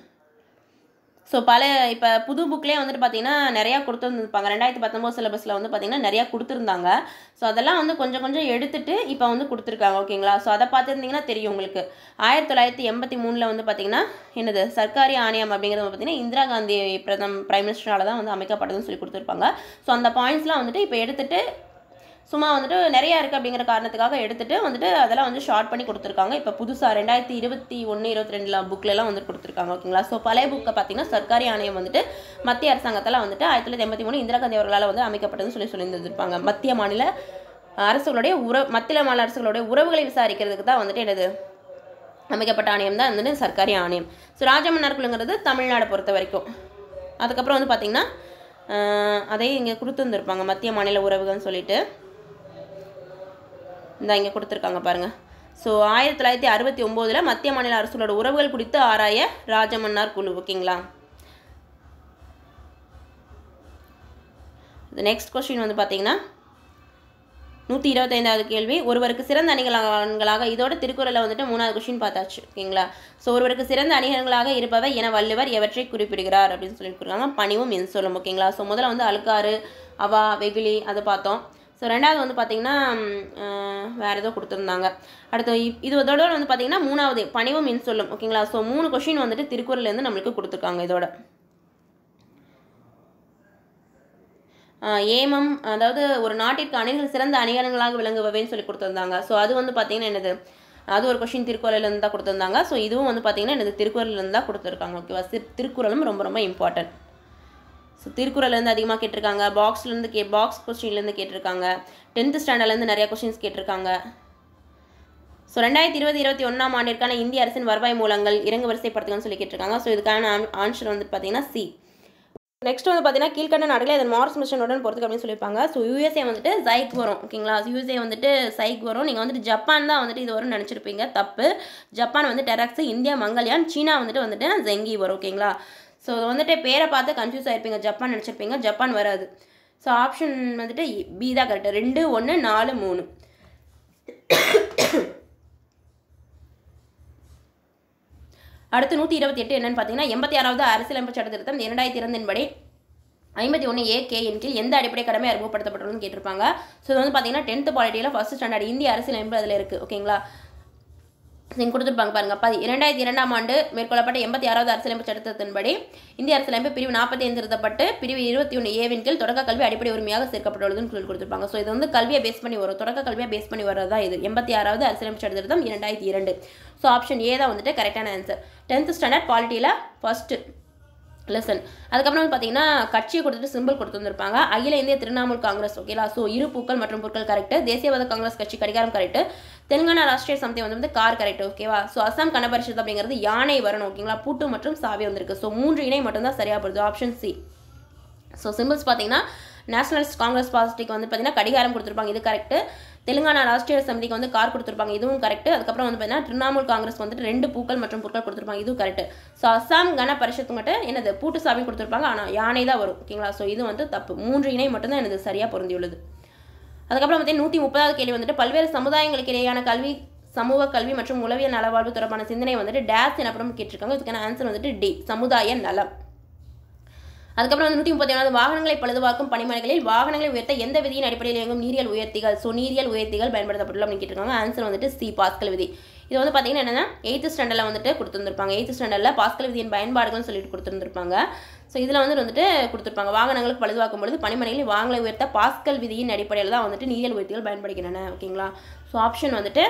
ஸோ பல இப்போ புது புக்லேயே வந்துட்டு பார்த்தீங்கன்னா நிறையா கொடுத்துருந்துருப்பாங்க ரெண்டாயிரத்தி பத்தொம்போது சிலபஸில் வந்து பார்த்தீங்கன்னா நிறையா கொடுத்துருந்தாங்க ஸோ அதெல்லாம் வந்து கொஞ்சம் கொஞ்சம் எடுத்துட்டு இப்போ வந்து கொடுத்துருக்காங்க ஓகேங்களா ஸோ அதை பார்த்துருந்தீங்கன்னா தெரியும் உங்களுக்கு ஆயிரத்தி தொள்ளாயிரத்தி எண்பத்தி மூணில் வந்து பார்த்தீங்கன்னா என்னது சர்க்காரி ஆணையம் அப்படிங்கிறது வந்து பார்த்தீங்கன்னா இந்திரா காந்தி பிரதம் பிரைம் மினிஸ்டரால் தான் வந்து அமைக்கப்பட்டதுன்னு சொல்லி கொடுத்துருப்பாங்க ஸோ அந்த பாயிண்ட்ஸ்லாம் வந்துட்டு இப்போ எடுத்துட்டு சும்மா வந்துட்டு நிறையா இருக்குது அப்படிங்கிற காரணத்துக்காக எடுத்துட்டு வந்துட்டு அதெல்லாம் வந்து ஷார்ட் பண்ணி கொடுத்துருக்காங்க இப்போ புதுசாக ரெண்டாயிரத்தி இருபத்தி ஒன்று இருபத்தி ரெண்டில் புக்லலாம் வந்து கொடுத்துருக்காங்க ஓகேங்களா ஸோ பழைய புக்கை பார்த்தீங்கன்னா சர்க்காரி ஆணையம் வந்துட்டு மத்திய அரசாங்கத்தில் வந்துட்டு ஆயிரத்தி தொள்ளாயிரத்தி எண்பத்தி மூணு இந்திரா காந்தி அவர்களால் வந்து அமைக்கப்பட்டதுன்னு சொல்லி சொல்லியிருந்திருப்பாங்க மத்திய மாநில அரசுகளுடைய உற மத்திய மாநில அரசுகளுடைய உறவுகளை விசாரிக்கிறதுக்கு தான் வந்துட்டு என்னது அமைக்கப்பட்ட ஆணையம் தான் வந்துட்டு சர்க்காரி ஆணையம் ஸோ ராஜமன்னார் குழுங்கிறது தமிழ்நாடை பொறுத்த வரைக்கும் அதுக்கப்புறம் வந்து பார்த்திங்கன்னா ஆஹ், அதே இங்கே கொடுத்துருந்துருப்பாங்க மத்திய மாநில உறவுகள்னு சொல்லிட்டு இந்த இங்கே கொடுத்துருக்காங்க பாருங்கள் ஸோ ஆயிரத்தி தொள்ளாயிரத்தி அறுபத்தி ஒம்போதில் மத்திய மாநில அரசுகளோட உறவுகள் குறித்து ஆராய ராஜமன்னார் குழு ஓகேங்களா நெக்ஸ்ட் கொஸ்டின் வந்து பார்த்தீங்கன்னா நூற்றி இருபத்தைந்தாவது கேள்வி ஒருவருக்கு சிறந்த அணிகளாக இதோட திருக்குறளில் வந்துட்டு மூணாவது கொஸ்டின் பார்த்தாச்சு ஓகேங்களா ஸோ ஒருவருக்கு சிறந்த அணிகளாக இருப்பவர் என வள்ளுவர் எவற்றை குறிப்பிடுகிறார் அப்படின்னு சொல்லி கொடுக்குறாங்க பணிவும் இன்சொல்லும் ஓகேங்களா ஸோ முதல்ல வந்து அழுக்காறு அவா வெகுளி அதை பார்த்தோம் ஸோ ரெண்டாவது வந்து பார்த்தீங்கன்னா வேறு ஏதோ கொடுத்துருந்தாங்க அடுத்து இப்- இது இதோட வந்து பார்த்தீங்கன்னா மூணாவது பணிவும் இன்சொல்லும் ஓகேங்களா ஸோ மூணு கொஷின் வந்துட்டு திருக்குறள்லேருந்து நம்மளுக்கு கொடுத்துருக்காங்க இதோட ஆஹ் ஏமம் அதாவது ஒரு நாட்டிற்கு அணிகள் சிறந்த அணிகலங்களாக விளங்குபவைன்னு சொல்லி கொடுத்துருந்தாங்க ஸோ அது வந்து பார்த்தீங்கன்னா என்னது அது ஒரு கொஷின் திருக்குறள்லேருந்து தான் கொடுத்துருந்தாங்க ஸோ இதுவும் வந்து பார்த்தீங்கன்னா என்னது திருக்குறள்லேருந்து தான் கொடுத்துருக்காங்க ஓகேவா சி- திருக்குறளும் ரொம்ப ரொம்ப இம்பார்ட்டன்ட் ஸோ திருக்குறள்லேருந்து அதிகமாக கேட்டிருக்காங்க பாக்ஸ்லேருந்து கே பாக்ஸ் கொஸ்டின்லேருந்து கேட்டிருக்காங்க டென்த்து ஸ்டாண்டர்ட்லேருந்து நிறைய கொஷின்ஸ் கேட்டிருக்காங்க ஸோ ரெண்டாயிரத்தி இருபது இருபத்தி ஒன்றாம் ஆண்டிற்கான இந்திய அரசின் வருவாய் மூலங்கள் இறங்கு வரிசைப்படுத்துங்கன்னு சொல்லி கேட்டிருக்காங்க ஸோ இதுக்கான ஆன்சர் வந்து பார்த்தீங்கன்னா சி நெக்ஸ்ட் வந்து பார்த்தீங்கன்னா கீழ்கண்ட நாடுகளை அதன் மார்ஸ் மிஷனுடன் பொறுத்துக்கு அப்படின்னு சொல்லியிருப்பாங்க ஸோ யூஎஸ்ஏ வந்துட்டு சைக் வரும் ஓகேங்களா யூஎஸ்ஏ வந்துட்டு சைக் வரும் நீங்கள் வந்துட்டு ஜப்பான் தான் வந்துட்டு இது வரும்னு நினச்சிருப்பீங்க தப்பு ஜப்பான் வந்து டெராக்ஸ் இந்தியா மங்கல்யான் சீனா வந்துட்டு வந்துட்டு ஜெங்கி வரும் ஓகேங்களா ஸோ வந்துட்டு பேரை பார்த்து கன்ஃபியூஸ் ஆயிருப்பீங்க ஜப்பான் நினச்சிருப்பீங்க ஜப்பான் வராது ஸோ ஆப்ஷன் வந்துட்டு பி தான் கரெக்ட் ரெண்டு ஒன்று நாலு மூணு அடுத்து நூற்றி இருபத்தி எட்டு என்னன்னு பார்த்தீங்கன்னா எண்பத்தி ஆறாவது அரசியலமைப்பு சட்ட திருத்தம் இரண்டாயிரத்தி இரண்டின்படி ஐம்பத்தி ஒன்று ஏ கே என் கீழ் எந்த அடிப்படை கடமை அறிமுகப்படுத்தப்பட்டுள்ளதுன்னு கேட்டிருப்பாங்க ஸோ இது வந்து பார்த்தீங்கன்னா டென்த்து பாலிட்டியில் ஃபர்ஸ்ட் ஸ்டாண்டர்ட் இந்திய அரசியலமைப்பு அதில் இருக்குது ஓகேங்களா நீங்கள் கொடுத்துருப்பாங்க பாருங்க பதி இரண்டாயிரத்தி இரண்டாம் ஆண்டு மேற்கொள்ளப்பட்ட எண்பத்தி ஆறாவது அரசியலமைப்பு சட்டத்தின்படி இந்திய அரசியலமைப்பு பிரிவு நாற்பத்தி ஐந்து திருத்தப்பட்டு பிரிவு இருபத்தி ஒன்று ஏவின் கீழ் தொடக்க கல்வி அடிப்படை உரிமையாக சேர்க்கப்பட்டுள்ளதுன்னு சொல்லி கொடுத்துருப்பாங்க ஸோ இது வந்து கல்வியை பேஸ் பண்ணி வரும் தொடக்க கல்வியை பேஸ் பண்ணி வர்றது தான் இது எண்பத்தி ஆறாவது அரசியலமைப்பு சட்ட திருத்தம் இரண்டாயிரத்தி இரண்டு ஸோ ஆப்ஷன் ஏ தான் வந்துட்டு கரெக்டான ஆன்சர் டென்த் ஸ்டாண்டர்ட் பாலிட்டியில் ஃபர்ஸ்ட் லெசன் அதுக்கப்புறம் வந்து பார்த்தீங்கன்னா கட்சியை கொடுத்துட்டு சிம்பிள் கொடுத்துருந்துருப்பாங்க அகில இந்திய திரிணாமுல் காங்கிரஸ் ஓகேலா ஸோ இரு பூக்கள் மற்றும் பொருட்கள் கரெக்ட் தேசியவாத காங்கிரஸ் கட்சி கடிகாரம் கரெக்ட் தெலுங்கானா ராஷ்ட்ரிய சமிதி வந்து வந்து கார் கரெக்ட் ஓகேவா ஸோ அசாம் கணபரிஷத் அப்படிங்கிறது யானை வரணும் ஓகேங்களா பூட்டு மற்றும் சாவி வந்திருக்கு ஸோ மூன்று இணை மட்டும்தான் சரியாக போடுது ஆப்ஷன் சி ஸோ சிம்பிள்ஸ் பார்த்தீங்கன்னா நேஷனலிஸ்ட் காங்கிரஸ் பார்ட்டிக்கு வந்து பார்த்தீங்கன்னா கடிகாரம் கொடுத்துருப்பாங்க இது கரெக்ட் தெலுங்கானா ராஷ்ட்ரிய சமிதிக்கு வந்து கார் கொடுத்துருப்பாங்க இதுவும் கரெக்ட் அதுக்கப்புறம் வந்து பார்த்தீங்கன்னா திரிணாமுல் காங்கிரஸ் வந்துட்டு ரெண்டு பூக்கள் மற்றும் பொருட்கள் கொடுத்துருப்பாங்க இதுவும் கரெக்ட் ஸோ அஸ்ஸாம் கன பரிஷத்து மட்டும் என்னது பூட்டு சாவி கொடுத்துருப்பாங்க ஆனால் யானை தான் வரும் ஓகேங்களா ஸோ இது வந்து தப்பு மூன்று இணை மட்டும்தான் எனது சரியாக பொருந்தியுள்ளது அதுக்கப்புறம் வந்து நூற்றி முப்பதாவது கேள்வி வந்துட்டு பல்வேறு சமுதாயங்களுக்கு இடையேயான கல்வி சமூக கல்வி மற்றும் உளவியல் நலவாழ்வு தொடர்பான சிந்தனை வந்துட்டு டேஸ் எனப்படும் கேட்டிருக்காங்க இதுக்கான ஆன்சர் வந்துட்டு டி சமுதாய நலம் அதுக்கப்புறம் வந்து நூற்றி முப்பத்தி ஒன்றாவது வாகனங்களை பழுதுபார்க்கும் பணிமனைகளில் வாகனங்களை உயர்த்த எந்த விதியின் அடிப்படையில் இயங்கும் நீரியல் உயர்த்திகள் ஸோ நீரியல் உயர்த்திகள் பயன்படுத்தப்பட்டுள்ள அப்படின்னு கேட்டிருக்காங்க ஆன்சர் வந்துட்டு சி பாஸ்கல் விதி இது வந்து பார்த்தீங்கன்னா என்னன்னா எயித்து ஸ்டாண்டர்டில் வந்துட்டு கொடுத்துருந்துருப்பாங்க எயித்து ஸ்டாண்டர்டில் பாஸ்கல் விதியின் பயன்பாடுகள்னு சொல்லிட்டு கொடுத்துருந்துருப்பாங்க ஸோ இதில் வந்து வந்துட்டு கொடுத்துருப்பாங்க வாகனங்களுக்கு பழுதுபார்க்கும் பொழுது பணிமனைகளில் வாகனங்களை உயர்த்த பாஸ்கல் விதியின் அடிப்படையில் தான் வந்துட்டு நீரியல் உயர்த்திகள் பயன்படுகின்றன ஓகேங்களா ஸோ ஆப்ஷன் வந்துட்டு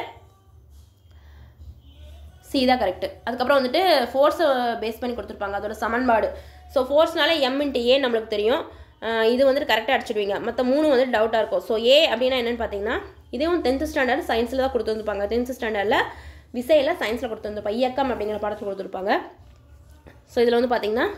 சி தான் கரெக்ட் அதுக்கப்புறம் வந்துட்டு ஃபோர்ஸை பேஸ் பண்ணி கொடுத்துருப்பாங்க அதோட சமன்பாடு ஸோ ஃபோர்ஸ்னால எம் இன்ட்டு ஏ நம்மளுக்கு தெரியும் அஹ் இது வந்துட்டு கரெக்டாக அடிச்சிடுவீங்க மற்ற மூணு வந்துட்டு டவுட்டாக இருக்கும் ஸோ ஏ அப்படின்னா என்னென்னு பார்த்தீங்கன்னா இதுவும் டென்த்து ஸ்டாண்டர்ட் சயின்ஸில் தான் கொடுத்துருந்துருப்பாங்க டென்த்து ஸ்டாண்டர்டில் விசையில் சயின்ஸில் கொடுத்துருந்துருப்பாங்க இயக்கம் அப்படிங்கிற பாடத்தில் கொடுத்துருப்பாங்க ஸோ இதில் வந்து பார்த்தீங்கன்னா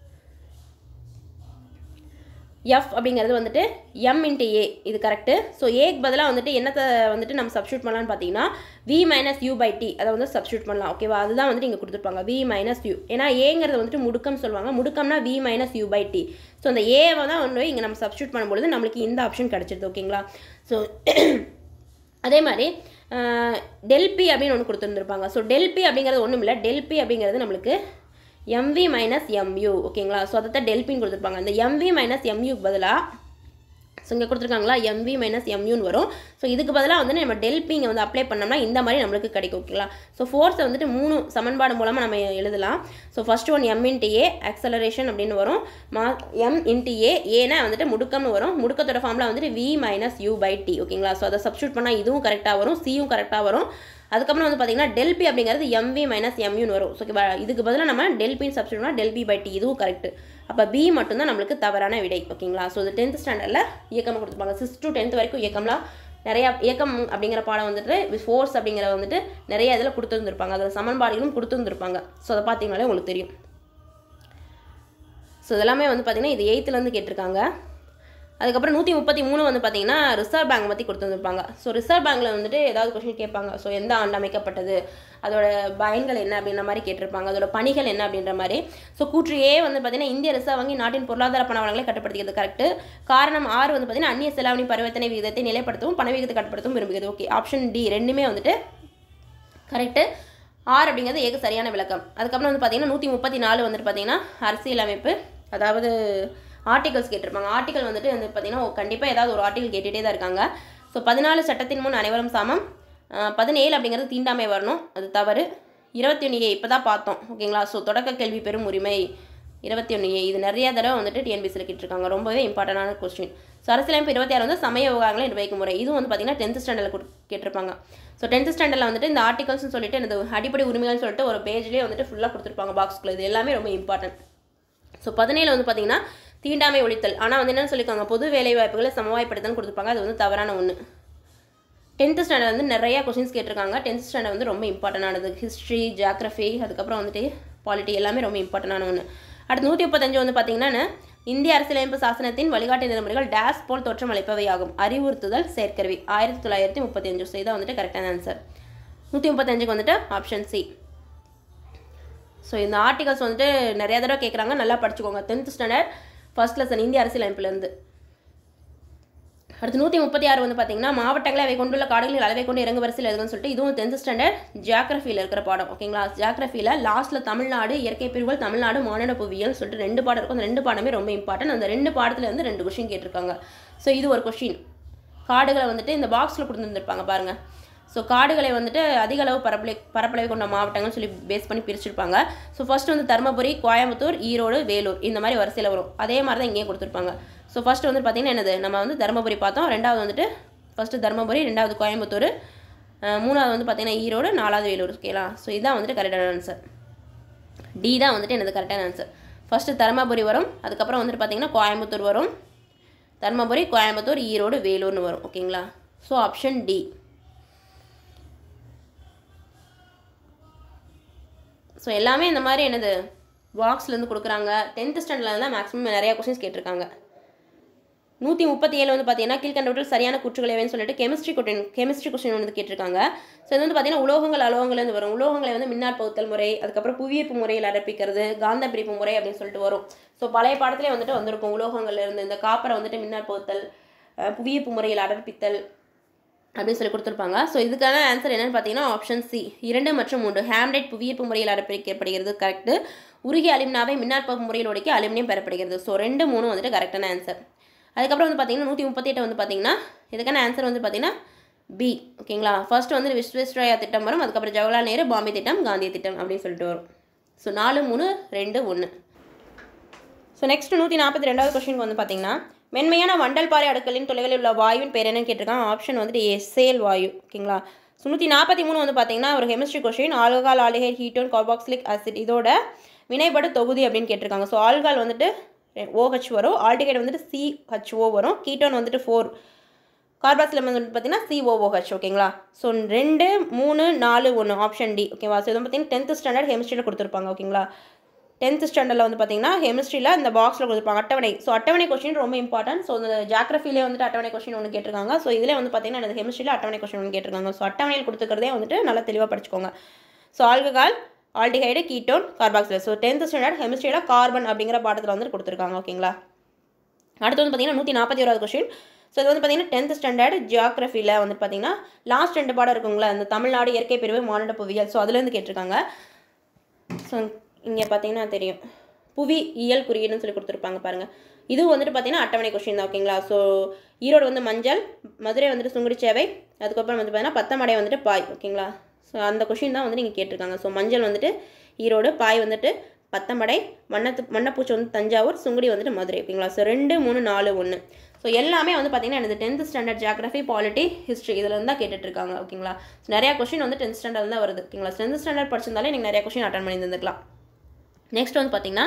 எஃப் அப்படிங்கிறது வந்துட்டு எம் இன்ட்டு ஏ இது கரெக்டு ஸோ ஏக்கு பதிலாக வந்துட்டு என்னத்தை வந்துட்டு நம்ம சப்ஸ்டியூட் பண்ணலாம்னு பார்த்தீங்கன்னா V minus U by T அதை வந்து சப்ஸ்டியூட் பண்ணலாம் ஓகேவா அதுதான் வந்துட்டு இங்கே கொடுத்துருப்பாங்க வி மைனஸ் யூ ஏன்னா ஏங்கிறது வந்துட்டு முடுக்கம் சொல்லுவாங்க முடுக்கம்னா V minus U by T so அந்த ஏவை தான் வந்து இங்கே நம்ம சப்ஸ்டியூட் பண்ணும்பொழுது நம்மளுக்கு இந்த ஆப்ஷன் கிடச்சிருது ஓகேங்களா ஸோ அதே மாதிரி டெல்பி அப்படின்னு ஒன்று கொடுத்துருந்துருப்பாங்க ஸோ டெல்பி அப்படிங்கிறது ஒன்றும் இல்லை டெல்பி அப்படிங்கிறது நம்மளுக்கு எம்வி மைனஸ் எம்யூ ஓகேங்களா ஸோ அதை தான் டெல்பின்னு கொடுத்துருப்பாங்க இந்த எம்வி மைனஸ் எம்யூக்கு பதிலாக ஸோ இங்கே கொடுத்துருக்காங்களா எம்வி மைனஸ் எம்யூன்னு வரும் ஸோ இதுக்கு பதிலாக வந்து நம்ம டெல்பிங்க வந்து அப்ளை பண்ணோம்னா இந்த மாதிரி நம்மளுக்கு கிடைக்கும் ஓகேங்களா ஸோ ஃபோர்ஸை வந்துட்டு மூணு சமன்பாடு மூலமாக நம்ம எழுதலாம் so first one M into A acceleration அப்படின்னு வரும் மா எம் இன்ட்டு ஏ ஏன்னா வந்துட்டு முடுக்கம்னு வரும் முடுக்கத்தோட ஃபார்மில் வந்துட்டு V minus U by T ஓகேங்களா ஸோ அதை சப்ஸ்டியூட் பண்ணால் இதுவும் கரெக்டாக வரும் சியும் கரெக்டாக வரும் அதுக்கப்புறம் வந்து பார்த்தீங்கன்னா டெல்பி அப்படிங்கிறது எம்வி மைனஸ் எம்யூன்னு வரும் ஸோ ஓகேவா இதுக்கு பதிலாக நம்ம டெல்பின்னு சப்ஸ்டியூட் பண்ணால் டெல்பி பை டி இதுவும் கரெக்ட் அப்போ பி மட்டும்தான் நம்மளுக்கு தவறான விடை ஓகேங்களா ஸோ இது டென்த் ஸ்டாண்டர்டில் இயக்கம் கொடுத்துருப்பாங்க சிக்ஸ் டு டென்த் வரைக்கும் இயக்கம்லாம் நிறையா இயக்கம் அப்படிங்கிற பாடம் வந்துட்டு ஃபோர்ஸ் அப்படிங்கிற வந்துட்டு நிறைய இதில் கொடுத்துருந்துருப்பாங்க அதில் சமன்பாடுகளும் கொடுத்துருந்துருப்பாங்க ஸோ அதை பார்த்தீங்கனாலே உங்களுக்கு தெரியும் ஸோ இதெல்லாமே வந்து பார்த்தீங்கன்னா இது எயித்துலேருந்து கேட்டிருக்காங்க அதுக்கப்புறம் நூற்றி முப்பத்தி மூணு வந்து பார்த்தீங்கன்னா ரிசர்வ் பேங்க் பற்றி கொடுத்துருந்துருப்பாங்க ஸோ ரிசர்வ் பேங்க்கில் வந்துட்டு ஏதாவது கொஸ்டின் கேட்பாங்க ஸோ எந்த ஆண்டு அமைக்கப்பட்டது அதோட பயன்கள் என்ன அப்படின்ற மாதிரி கேட்டிருப்பாங்க அதோட பணிகள் என்ன அப்படின்ற மாதிரி ஸோ கூற்று ஏ வந்து பார்த்தீங்கன்னா இந்திய ரிசர்வ் வங்கி நாட்டின் பொருளாதார பண வளங்களை கட்டுப்படுத்துகிறது கரெக்ட் காரணம் ஆறு வந்து பார்த்தீங்கன்னா அந்நிய செலாவணி பரிவர்த்தனை விகிதத்தை நிலைப்படுத்தவும் பண விகிதத்தை கட்டுப்படுத்தவும் விரும்புகிறது ஓகே ஆப்ஷன் டி ரெண்டுமே வந்துட்டு கரெக்டு ஆர் அப்படிங்கிறது ஏக சரியான விளக்கம் அதுக்கப்புறம் வந்து பார்த்தீங்கன்னா நூற்றி முப்பத்தி நாலு வந்துட்டு பார்த்தீங்கன்னா அரசியலமைப்பு அதாவது ஆர்டிகல்ஸ் கேட்டிருப்பாங்க ஆர்டிகல் வந்துட்டு வந்து பார்த்தீங்கன்னா கண்டிப்பாக ஏதாவது ஒரு ஆர்டிகல் கேட்டுகிட்டே தான் இருக்காங்க ஸோ பதினாலு சட்டத்தின் முன் அனைவரும் சமம் அஹ் பதினேழு அப்படிங்கிறது தீண்டாமை வரணும் அது தவறு இருபத்தி ஒன்று இப்போ தான் பார்த்தோம் ஓகேங்களா ஸோ தொடக்க கல்வி பெறும் உரிமை இருபத்தி ஒன்று ஏ இது நிறைய தடவை வந்துட்டு டிஎன்பிசியில் கேட்டிருக்காங்க ரொம்பவே இம்பார்ட்டண்டான கொஸ்டின் ஸோ அரசியலமைப்பு இருபத்தி ஆறு வந்து சமய விவகாரங்களை நிர்வகிக்கும் முறை இதுவும் வந்து பார்த்தீங்கன்னா டென்த் ஸ்டாண்டர்டில் கேட்டிருப்பாங்க ஸோ டென்த் ஸ்டாண்டர்டில் வந்துட்டு இந்த ஆர்டிகல்ஸ்னு சொல்லிட்டு இந்த அடிப்படை உரிமைகள்னு சொல்லிட்டு ஒரு பேஜ்லேயே வந்துட்டு ஃபுல்லாக கொடுத்துருப்பாங்க பாக்ஸ்க்குள்ள இது எல்லாமே ரொம்ப இம்பார்ட்டன்ட் ஸோ பதினேழு வந்து பார்த்தீங்கன்னா தீண்டாமை ஒழித்தல் ஆனால் வந்து என்னன்னு சொல்லியிருக்காங்க பொது வேலை வாய்ப்புகளை சமவாய்ப்படுத்தல் கொடுத்துருப்பாங்க அது வந்து தவறான ஒன்று டென்த்து ஸ்டாண்டர்ட் வந்து நிறைய கொஸ்டின்ஸ் கேட்டிருக்காங்க டென்த் ஸ்டாண்டர்ட் வந்து ரொம்ப இம்பார்ட்டண்டானது ஹிஸ்ட்ரி ஜியாகிரஃபி அதுக்கப்புறம் வந்துட்டு பாலிட்டி எல்லாமே ரொம்ப இம்பார்ட்டண்டான ஒன்று அடுத்து நூற்றி முப்பத்தஞ்சு வந்து பார்த்தீங்கன்னா இந்திய அரசியலமைப்பு சாசனத்தின் வழிகாட்டு நெறிமுறைகள் டேஸ் போல் தோற்றம் அளிப்பவையாகும் அறிவுறுத்துதல் செயற்கருவி ஆயிரத்தி தொள்ளாயிரத்தி முப்பத்தி அஞ்சு ஸோ இதான் வந்துட்டு கரெக்டான ஆன்சர் நூற்றி முப்பத்தஞ்சுக்கு வந்துட்டு ஆப்ஷன் சி ஸோ இந்த ஆர்டிகல்ஸ் வந்துட்டு நிறைய தடவை கேட்குறாங்க நல்லா படிச்சுக்கோங்க டென்த் ஸ்டாண்டர்ட் ஃபர்ஸ்ட் லெசன் இந்திய அரசியலமைப்புலேருந்து அடுத்து நூற்றி முப்பத்தி ஆறு வந்து பார்த்தீங்கன்னா மாவட்டங்களை அவை கொண்டுள்ள காடுகளில் அளவை கொண்டு இறங்கு வரிசையில் எழுதுன்னு சொல்லிட்டு இதுவும் டென்த் ஸ்டாண்டர்ட் ஜியாகிரஃபியில் இருக்கிற பாடம் ஓகேங்களா ஜியாகிரஃபியில் லாஸ்ட்டில் தமிழ்நாடு இயற்கை பிரிவுகள் தமிழ்நாடு மாநில புவியியல் சொல்லிட்டு ரெண்டு பாடம் இருக்கும் அந்த ரெண்டு பாடமே ரொம்ப இம்பார்ட்டன்ட் அந்த ரெண்டு பாடத்தில் வந்து ரெண்டு கொஷின் கேட்டிருக்காங்க ஸோ இது ஒரு கொஷின் காடுகளை வந்துட்டு இந்த பாக்ஸில் கொடுத்துருந்துருப்பாங்க பாருங்கள் ஸோ காடுகளை வந்துட்டு அதிக அளவு பரப்பளை பரப்பளவை கொண்ட மாவட்டங்கள்னு சொல்லி பேஸ் பண்ணி பிரிச்சிருப்பாங்க ஸோ ஃபர்ஸ்ட் வந்து தருமபுரி கோயம்புத்தூர் ஈரோடு வேலூர் இந்த மாதிரி வரிசையில் வரும் அதே மாதிரி தான் இங்கேயும் கொடுத்துருப்பாங்க ஸோ ஃபர்ஸ்ட் வந்து பார்த்திங்கன்னா என்னது நம்ம வந்து தருமபுரி பார்த்தோம் ரெண்டாவது வந்துட்டு ஃபஸ்ட்டு தருமபுரி ரெண்டாவது கோயம்புத்தூர் அஹ் மூணாவது வந்து பார்த்திங்கன்னா ஈரோடு நாலாவது வேலூர் ஓகேங்களா ஸோ இதான் வந்துட்டு கரெக்டான ஆன்சர் டி தான் வந்துட்டு எனது கரெக்டான ஆன்சர் ஃபஸ்ட்டு தருமபுரி வரும் அதுக்கப்புறம் வந்துட்டு பார்த்திங்கன்னா கோயம்புத்தூர் வரும் தருமபுரி கோயம்புத்தூர் ஈரோடு வேலூர்னு வரும் ஓகேங்களா ஸோ ஆப்ஷன் டி ஸோ எல்லாமே இந்த மாதிரி என்னது பாக்ஸ்லேருந்து கொடுக்குறாங்க டென்த் ஸ்டாண்டர்டில் தான் மேக்ஸிமம் நிறையா கொஸ்டின்ஸ் கேட்டிருக்காங்க நூற்றி முப்பத்தி ஏழு வந்து பார்த்தீங்கன்னா கீழ்கண்டவற்றில் சரியான குற்றுகள் எவைன்னு சொல்லிட்டு கெமிஸ்ட்ரி கொட்டின் கெமிஸ்ட்ரி கொஸ்டின் வந்து கேட்டிருக்காங்க ஸோ இது வந்து பார்த்தீங்கன்னா உலோகங்கள் அலோகங்கள்லேருந்து வரும் உலோகங்களை வந்து மின்னார் பகுத்தல் முறை அதுக்கப்புறம் புவியீர்ப்பு முறையில் அடப்பிக்கிறது காந்த பிரிப்பு முறை அப்படின்னு சொல்லிட்டு வரும் ஸோ பழைய பாடத்திலே வந்துட்டு வந்திருக்கும் உலோகங்கள்ல இருந்து இந்த காப்பரை வந்துட்டு மின்னார் பகுத்தல் அஹ் புவியீர்ப்பு முறையில் அடர்ப்பித்தல் அப்படின்னு சொல்லி கொடுத்துருப்பாங்க ஸோ இதுக்கான ஆன்சர் என்னன்னு பார்த்தீங்கன்னா ஆப்ஷன் சி இரண்டு மற்றும் மூன்று ஹேம்லைட் புவியீர்ப்பு முறையில் அடப்பிக்கப்படுகிறது கரெக்டு உருகி அலுமினாவை மின்னாற்பகு முறையில் ஒடுக்கி அலுமினியம் பெறப்படுகிறது ஸோ ரெண்டு மூணு வந்துட்டு கரெக்டான ஆன்சர் அதுக்கப்புறம் வந்து பார்த்தீங்கன்னா நூற்றி முப்பத்தி எட்டு வந்து பார்த்தீங்கன்னா இதுக்கான ஆன்சர் வந்து பார்த்தீங்கன்னா பி ஓகேங்களா ஃபர்ஸ்ட் வந்து விஸ்வேஸ்வரயா திட்டம் வரும் அதுக்கப்புறம் ஜவஹர்லால் நேரு பாம்பே திட்டம் காந்திய திட்டம் அப்படின்னு சொல்லிட்டு வரும் ஸோ நாலு மூணு ரெண்டு ஒன்று ஸோ நெக்ஸ்ட் நூற்றி நாற்பத்தி ரெண்டாவது கொஸ்டின் வந்து பார்த்தீங்கன்னா மென்மையான வண்டல் பாறை அடுக்களின் தொலைவில் உள்ள வாயுவின் பேர் என்னன்னு கேட்டிருக்காங்க ஆப்ஷன் வந்துட்டு எஸ்ஏல் வாயு ஓகேங்களா ஸோ நூற்றி நாற்பத்தி மூணு வந்து பார்த்தீங்கன்னா ஒரு chemistry question alcohol aldehyde ketone carboxylic acid இதோட வினைபடு தொகுதி அப்படின்னு கேட்டிருக்காங்க ஸோ ஆல்கால் வந்துட்டு ஓஹெச் வரும் ஆல்டிஹைட் வந்துட்டு சிஹெச்ஓ வரும் கீட்டோன் வந்துட்டு ஃபோர் கார்பாக்சிலம் வந்து பார்த்தீங்கன்னா சிஓஓஹெச் ஓகேங்களா ஸோ ரெண்டு மூணு நாலு ஒன்று ஆப்ஷன் டி ஓகேவா ஸோ இது பார்த்தீங்கன்னா டென்த் ஸ்டாண்டர்ட் கெமிஸ்ட்ரியில் கொடுத்துருப்பாங்க ஓகேங்களா டென்த் ஸ்டாண்டர்டில் வந்து பார்த்தீங்கன்னா கெமிஸ்ட்ரியில் இந்த பாக்ஸில் கொடுத்துருப்பாங்க அட்டவணை ஸோ அட்டவணை கொஸ்டின் ரொம்ப இம்பார்ட்டன்ட் ஸோ இந்த ஜாக்ரஃபிலே வந்துட்டு அட்டவணை கொஸ்டின் ஒன்று கேட்டிருக்காங்க ஸோ இதில் வந்து பார்த்தீங்கன்னா எனக்கு கெமிஸ்ட்ரியில் அட்டவணை கொஸ்டின் ஒன்று கேட்டிருக்காங்க ஸோ அட்டவணையில் கொடுத்துக்கிறதே வந்துட்டு நல்லா தெளிவாக படிச்சுக்கோங்க so alcohol aldehyde ketone carboxyl so tenth standard கெமிஸ்ட்ரியில் கார்பன் அப்படிங்கிற பாடத்தில் வந்துட்டு கொடுத்துருக்காங்க ஓகேங்களா அடுத்து வந்து பார்த்தீங்கன்னா நூற்றி நாற்பத்தி ஓராவது கொஸ்டின் ஸோ இது வந்து பார்த்தீங்கன்னா டென்த் ஸ்டாண்டர்ட் ஜியாகிரஃபியில் வந்து பார்த்தீங்கன்னா லாஸ்ட் ரெண்டு பாடம் இருக்குங்களா இந்த தமிழ்நாடு இயற்கை பிரிவு மாநில புவியியல் ஸோ அதுலேருந்து கேட்டிருக்காங்க ஸோ இங்கே பார்த்தீங்கன்னா தெரியும் புவி இயல் குறியீடுன்னு சொல்லி கொடுத்துருப்பாங்க பாருங்கள் இது வந்துட்டு பார்த்தீங்கன்னா அட்டவணை கொஸ்டின் தான் ஓகேங்களா ஸோ ஈரோடு வந்து மஞ்சள் மதுரை வந்துட்டு சுங்குடி சேவை அதுக்கப்புறம் வந்து பார்த்தீங்கன்னா பத்தமடை வந்துட்டு பாய் ஓகேங்களா ஸோ அந்த கொஷின் தான் வந்து நீங்கள் கேட்டிருக்காங்க ஸோ மஞ்சள் வந்துட்டு ஈரோடு பாய் வந்துட்டு பத்தமடை மண்ணத்து மண்ணப்பூச்சி வந்து தஞ்சாவூர் சுங்குடி வந்துட்டு மதுரை ஓகேங்களா ஸோ ரெண்டு மூணு நாலு ஒன்று ஸோ எல்லாமே வந்து பார்த்தீங்கன்னா எனது tenth standard geography polity history இதில் தான் கேட்டுட்ருக்காங்க ஓகேங்களா ஸோ நிறையா கொஷின் வந்து டென்த் ஸ்டாண்டர்ட் தான் வருது ஓகேங்களா டென்த் ஸ்டாண்டர்ட் படிச்சிருந்தாலே நீங்கள் நிறையா கொஷின் அட்டன் பண்ணி தந்துக்கலாம் நெக்ஸ்ட் வந்து பார்த்தீங்கன்னா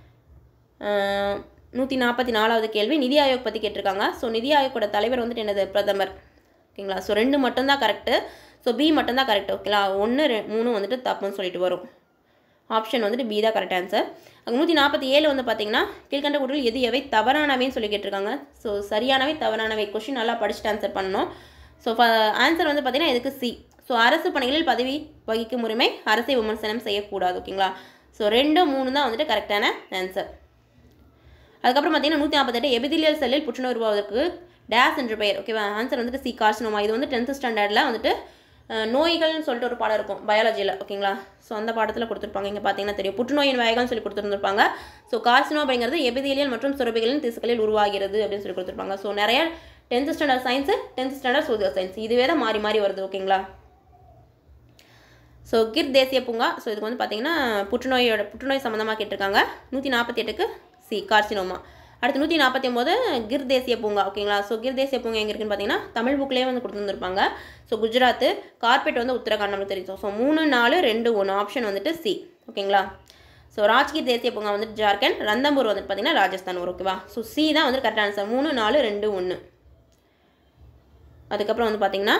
நூற்றி நாற்பத்தி நாலாவது கேள்வி நிதி ஆயோக் பற்றி கேட்டிருக்காங்க ஸோ நிதி ஆயோக்கோட தலைவர் வந்துட்டு என்னது பிரதமர் ஓகேங்களா ஸோ ரெண்டு மட்டும்தான் கரெக்டு ஸோ பி மட்டும்தான் கரெக்ட் ஓகேங்களா ஒன்று ரெ மூணு வந்துட்டு தப்புன்னு சொல்லிட்டு வரும் ஆப்ஷன் வந்துட்டு பி தான் கரெக்ட் ஆன்சர் அங்கே நூற்றி நாற்பத்தி ஏழு வந்து பார்த்தீங்கன்னா கீழ்கண்ட கூற்றில் எது எவை தவறானவைன்னு சொல்லி கேட்டிருக்காங்க ஸோ சரியானவை தவறானவை கொஷின் நல்லா படிச்சுட்டு ஆன்சர் பண்ணணும் ஸோ ஆன்சர் வந்து பார்த்தீங்கன்னா இதுக்கு சி ஸோ அரசு பணிகளில் பதவி வகிக்கும் உரிமை அரசை விமர்சனம் செய்யக்கூடாது ஓகேங்களா ஸோ ரெண்டு மூணு தான் வந்துட்டு கரெக்டான ஆன்சர் அதுக்கப்புறம் பார்த்தீங்கன்னா நூற்றி நாற்பத்தெட்டு எபிதிலியல் செல்லில் புற்றுநோய் உருவாவதற்கு டேஸ் என்று பெயர் ஓகேவா ஆன்சர் வந்துட்டு சி கார்சினோமா இது வந்து டென்த் ஸ்டாண்டர்டில் வந்துட்டு அஹ், நோய்கள்னு சொல்லிட்டு ஒரு பாடம் இருக்கும் பயாலஜியில் ஓகேங்களா ஸோ அந்த பாடத்தில் கொடுத்துருப்பாங்க இங்கே பார்த்தீங்கன்னா தெரியும் புற்றுநோயின் வகைகள்னு சொல்லி கொடுத்துருந்துருப்பாங்க ஸோ கார்சினோ அப்படிங்கிறது எபிதிலியல் மற்றும் சுரபிகளின் திசுக்களில் உருவாகிறது அப்படின்னு சொல்லி கொடுத்துருப்பாங்க ஸோ நிறைய tenth standard science tenth standard social science இதுவே தான் மாறி மாறி வருது ஓகேங்களா ஸோ கிர் தேசிய பூங்கா ஸோ இதுக்கு வந்து பார்த்தீங்கன்னா புற்றுநோயோட புற்றுநோய் சம்மந்தமாக கேட்டிருக்காங்க நூற்றி நாற்பத்தி எட்டுக்கு சி கார்சினோமா அடுத்து நூற்றி நாற்பத்தி ஒம்பது கிர் தேசிய பூங்கா ஓகேங்களா ஸோ கிர் தேசிய பூங்கா எங்கே இருக்குன்னு பார்த்தீங்கன்னா தமிழ் புக்லேயே வந்து கொடுத்துருந்துருப்பாங்க ஸோ குஜராத் கார்பெட் வந்து உத்தரகாண்ட் நம்மளுக்கு தெரியும் ஸோ மூணு நாலு ரெண்டு ஒன்று ஆப்ஷன் வந்துட்டு சி ஓகேங்களா ஸோ ராஜ்கீர் தேசிய பூங்கா வந்துட்டு ஜார்க்கண்ட் ரந்தம்பூர் வந்துட்டு பார்த்தீங்கன்னா ராஜஸ்தான் வரும் ஓகேவா ஸோ சி தான் வந்து கரெக்டான ஆன்சர் மூணு நாலு ரெண்டு ஒன்று அதுக்கப்புறம் வந்து பார்த்தீங்கன்னா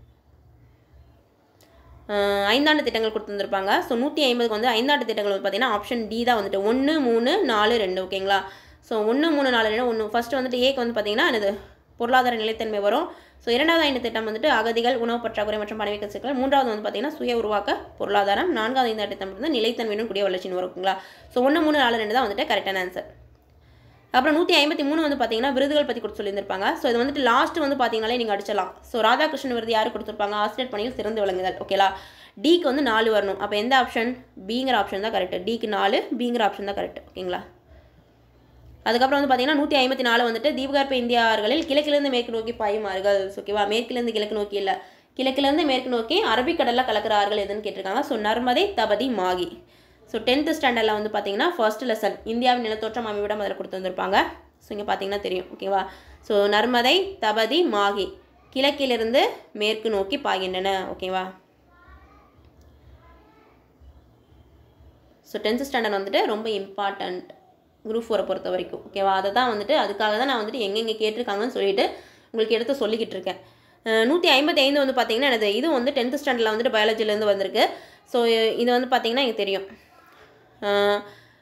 ஆஹ் ஐந்தாண்டு திட்டங்கள் கொடுத்துருந்துருப்பாங்க ஸோ நூற்றி ஐம்பதுக்கு வந்து ஐந்தாண்டு திட்டங்கள் வந்து பார்த்தீங்கன்னா ஆப்ஷன் டி தான் வந்துட்டு ஒன்று மூணு நாலு ரெண்டு ஓகேங்களா ஸோ ஒன்று மூணு நாலு ரெண்டு ஒன்று ஃபஸ்ட்டு வந்துட்டு ஏக்கு வந்து பார்த்தீங்கன்னா என்னது பொருளாதார நிலைத்தன்மை வரும் ஸோ இரண்டாவது ஐந்து திட்டம் வந்துட்டு அகதிகள் உணவு பற்றாக்குறை மற்றும் பணவீக்க சிக்கல் மூன்றாவது வந்து பார்த்தீங்கன்னா சுய உருவாக்க பொருளாதாரம் நான்காவது ஐந்தாண்டு திட்டம் வந்து நிலைத்தன்மையுடன் கூடிய வளர்ச்சின்னு வரும் ஓகேங்களா ஸோ ஒன்று மூணு நாலு ரெண்டு தான் வந்துட்டு கரெக்டான ஆன்சர் அப்புறம் நூற்றி ஐம்பத்தி மூணு வந்து பார்த்தீங்கன்னா விருதுகள் பற்றி கொடுத்து சொல்லியிருந்திருப்பாங்க ஸோ இது வந்துட்டு லாஸ்ட் வந்து பார்த்தீங்கனாலே நீங்கள் அடிச்சலாம் ஸோ ராதாகிருஷ்ணன் விருது யார் கொடுத்துருப்பாங்க ஆசிரியர் பணியில் சிறந்து விளங்குதல் ஓகேலா டிக்கு வந்து நாலு வரணும் அப்போ எந்த ஆப்ஷன் பிங்கிற ஆப்ஷன் தான் கரெக்ட் டிக்கு நாலு பிங்கிற ஆப்ஷன் தான் கரெக்ட் ஓகேங்களா அதுக்கப்புறம் வந்து பார்த்தீங்கன்னா நூற்றி ஐம்பத்தி நாலு வந்துட்டு தீபகற்ப இந்தியார்களில் கிழக்கிலிருந்து மேற்கு நோக்கி பாயுமாறுகள் ஓகேவா மேற்கிலிருந்து கிழக்கு நோக்கி இல்லை கிழக்கிலிருந்து மேற்கு நோக்கி அரபிக்கடலில் கலக்கிற ஆறுகள் எதுன்னு கேட்டிருக்காங்க so Narmada Tapti Mahi so tenth ஸ்டாண்டர்டில் வந்து பார்த்தீங்கன்னா ஃபர்ஸ்ட் லெசன் இந்தியாவின் நிலத்தோற்றம் அமைவிடம் அதில் கொடுத்து வந்திருப்பாங்க ஸோ இங்கே பார்த்தீங்கன்னா தெரியும் ஓகேவா ஸோ நர்மதை தபதி மாகி கிழக்கிலிருந்து மேற்கு நோக்கி பாய்கின்றன ஓகேவா ஸோ டென்த்து ஸ்டாண்டர்ட் வந்துட்டு ரொம்ப இம்பார்ட்டண்ட் குரூப் ஃபோரை பொறுத்த வரைக்கும் ஓகேவா அதை தான் வந்துட்டு அதுக்காக தான் நான் வந்துட்டு எங்கெங்கே கேட்டிருக்காங்கன்னு சொல்லிட்டு உங்களுக்கு எடுத்து சொல்லிக்கிட்டு இருக்கேன் நூற்றி ஐம்பத்தி ஐந்து வந்து பார்த்தீங்கன்னா எனது இது வந்து டென்த்து ஸ்டாண்டர்டில் வந்துட்டு பயாலஜிலேருந்து வந்திருக்கு ஸோ இது வந்து பார்த்தீங்கன்னா எனக்கு தெரியும் அஹ்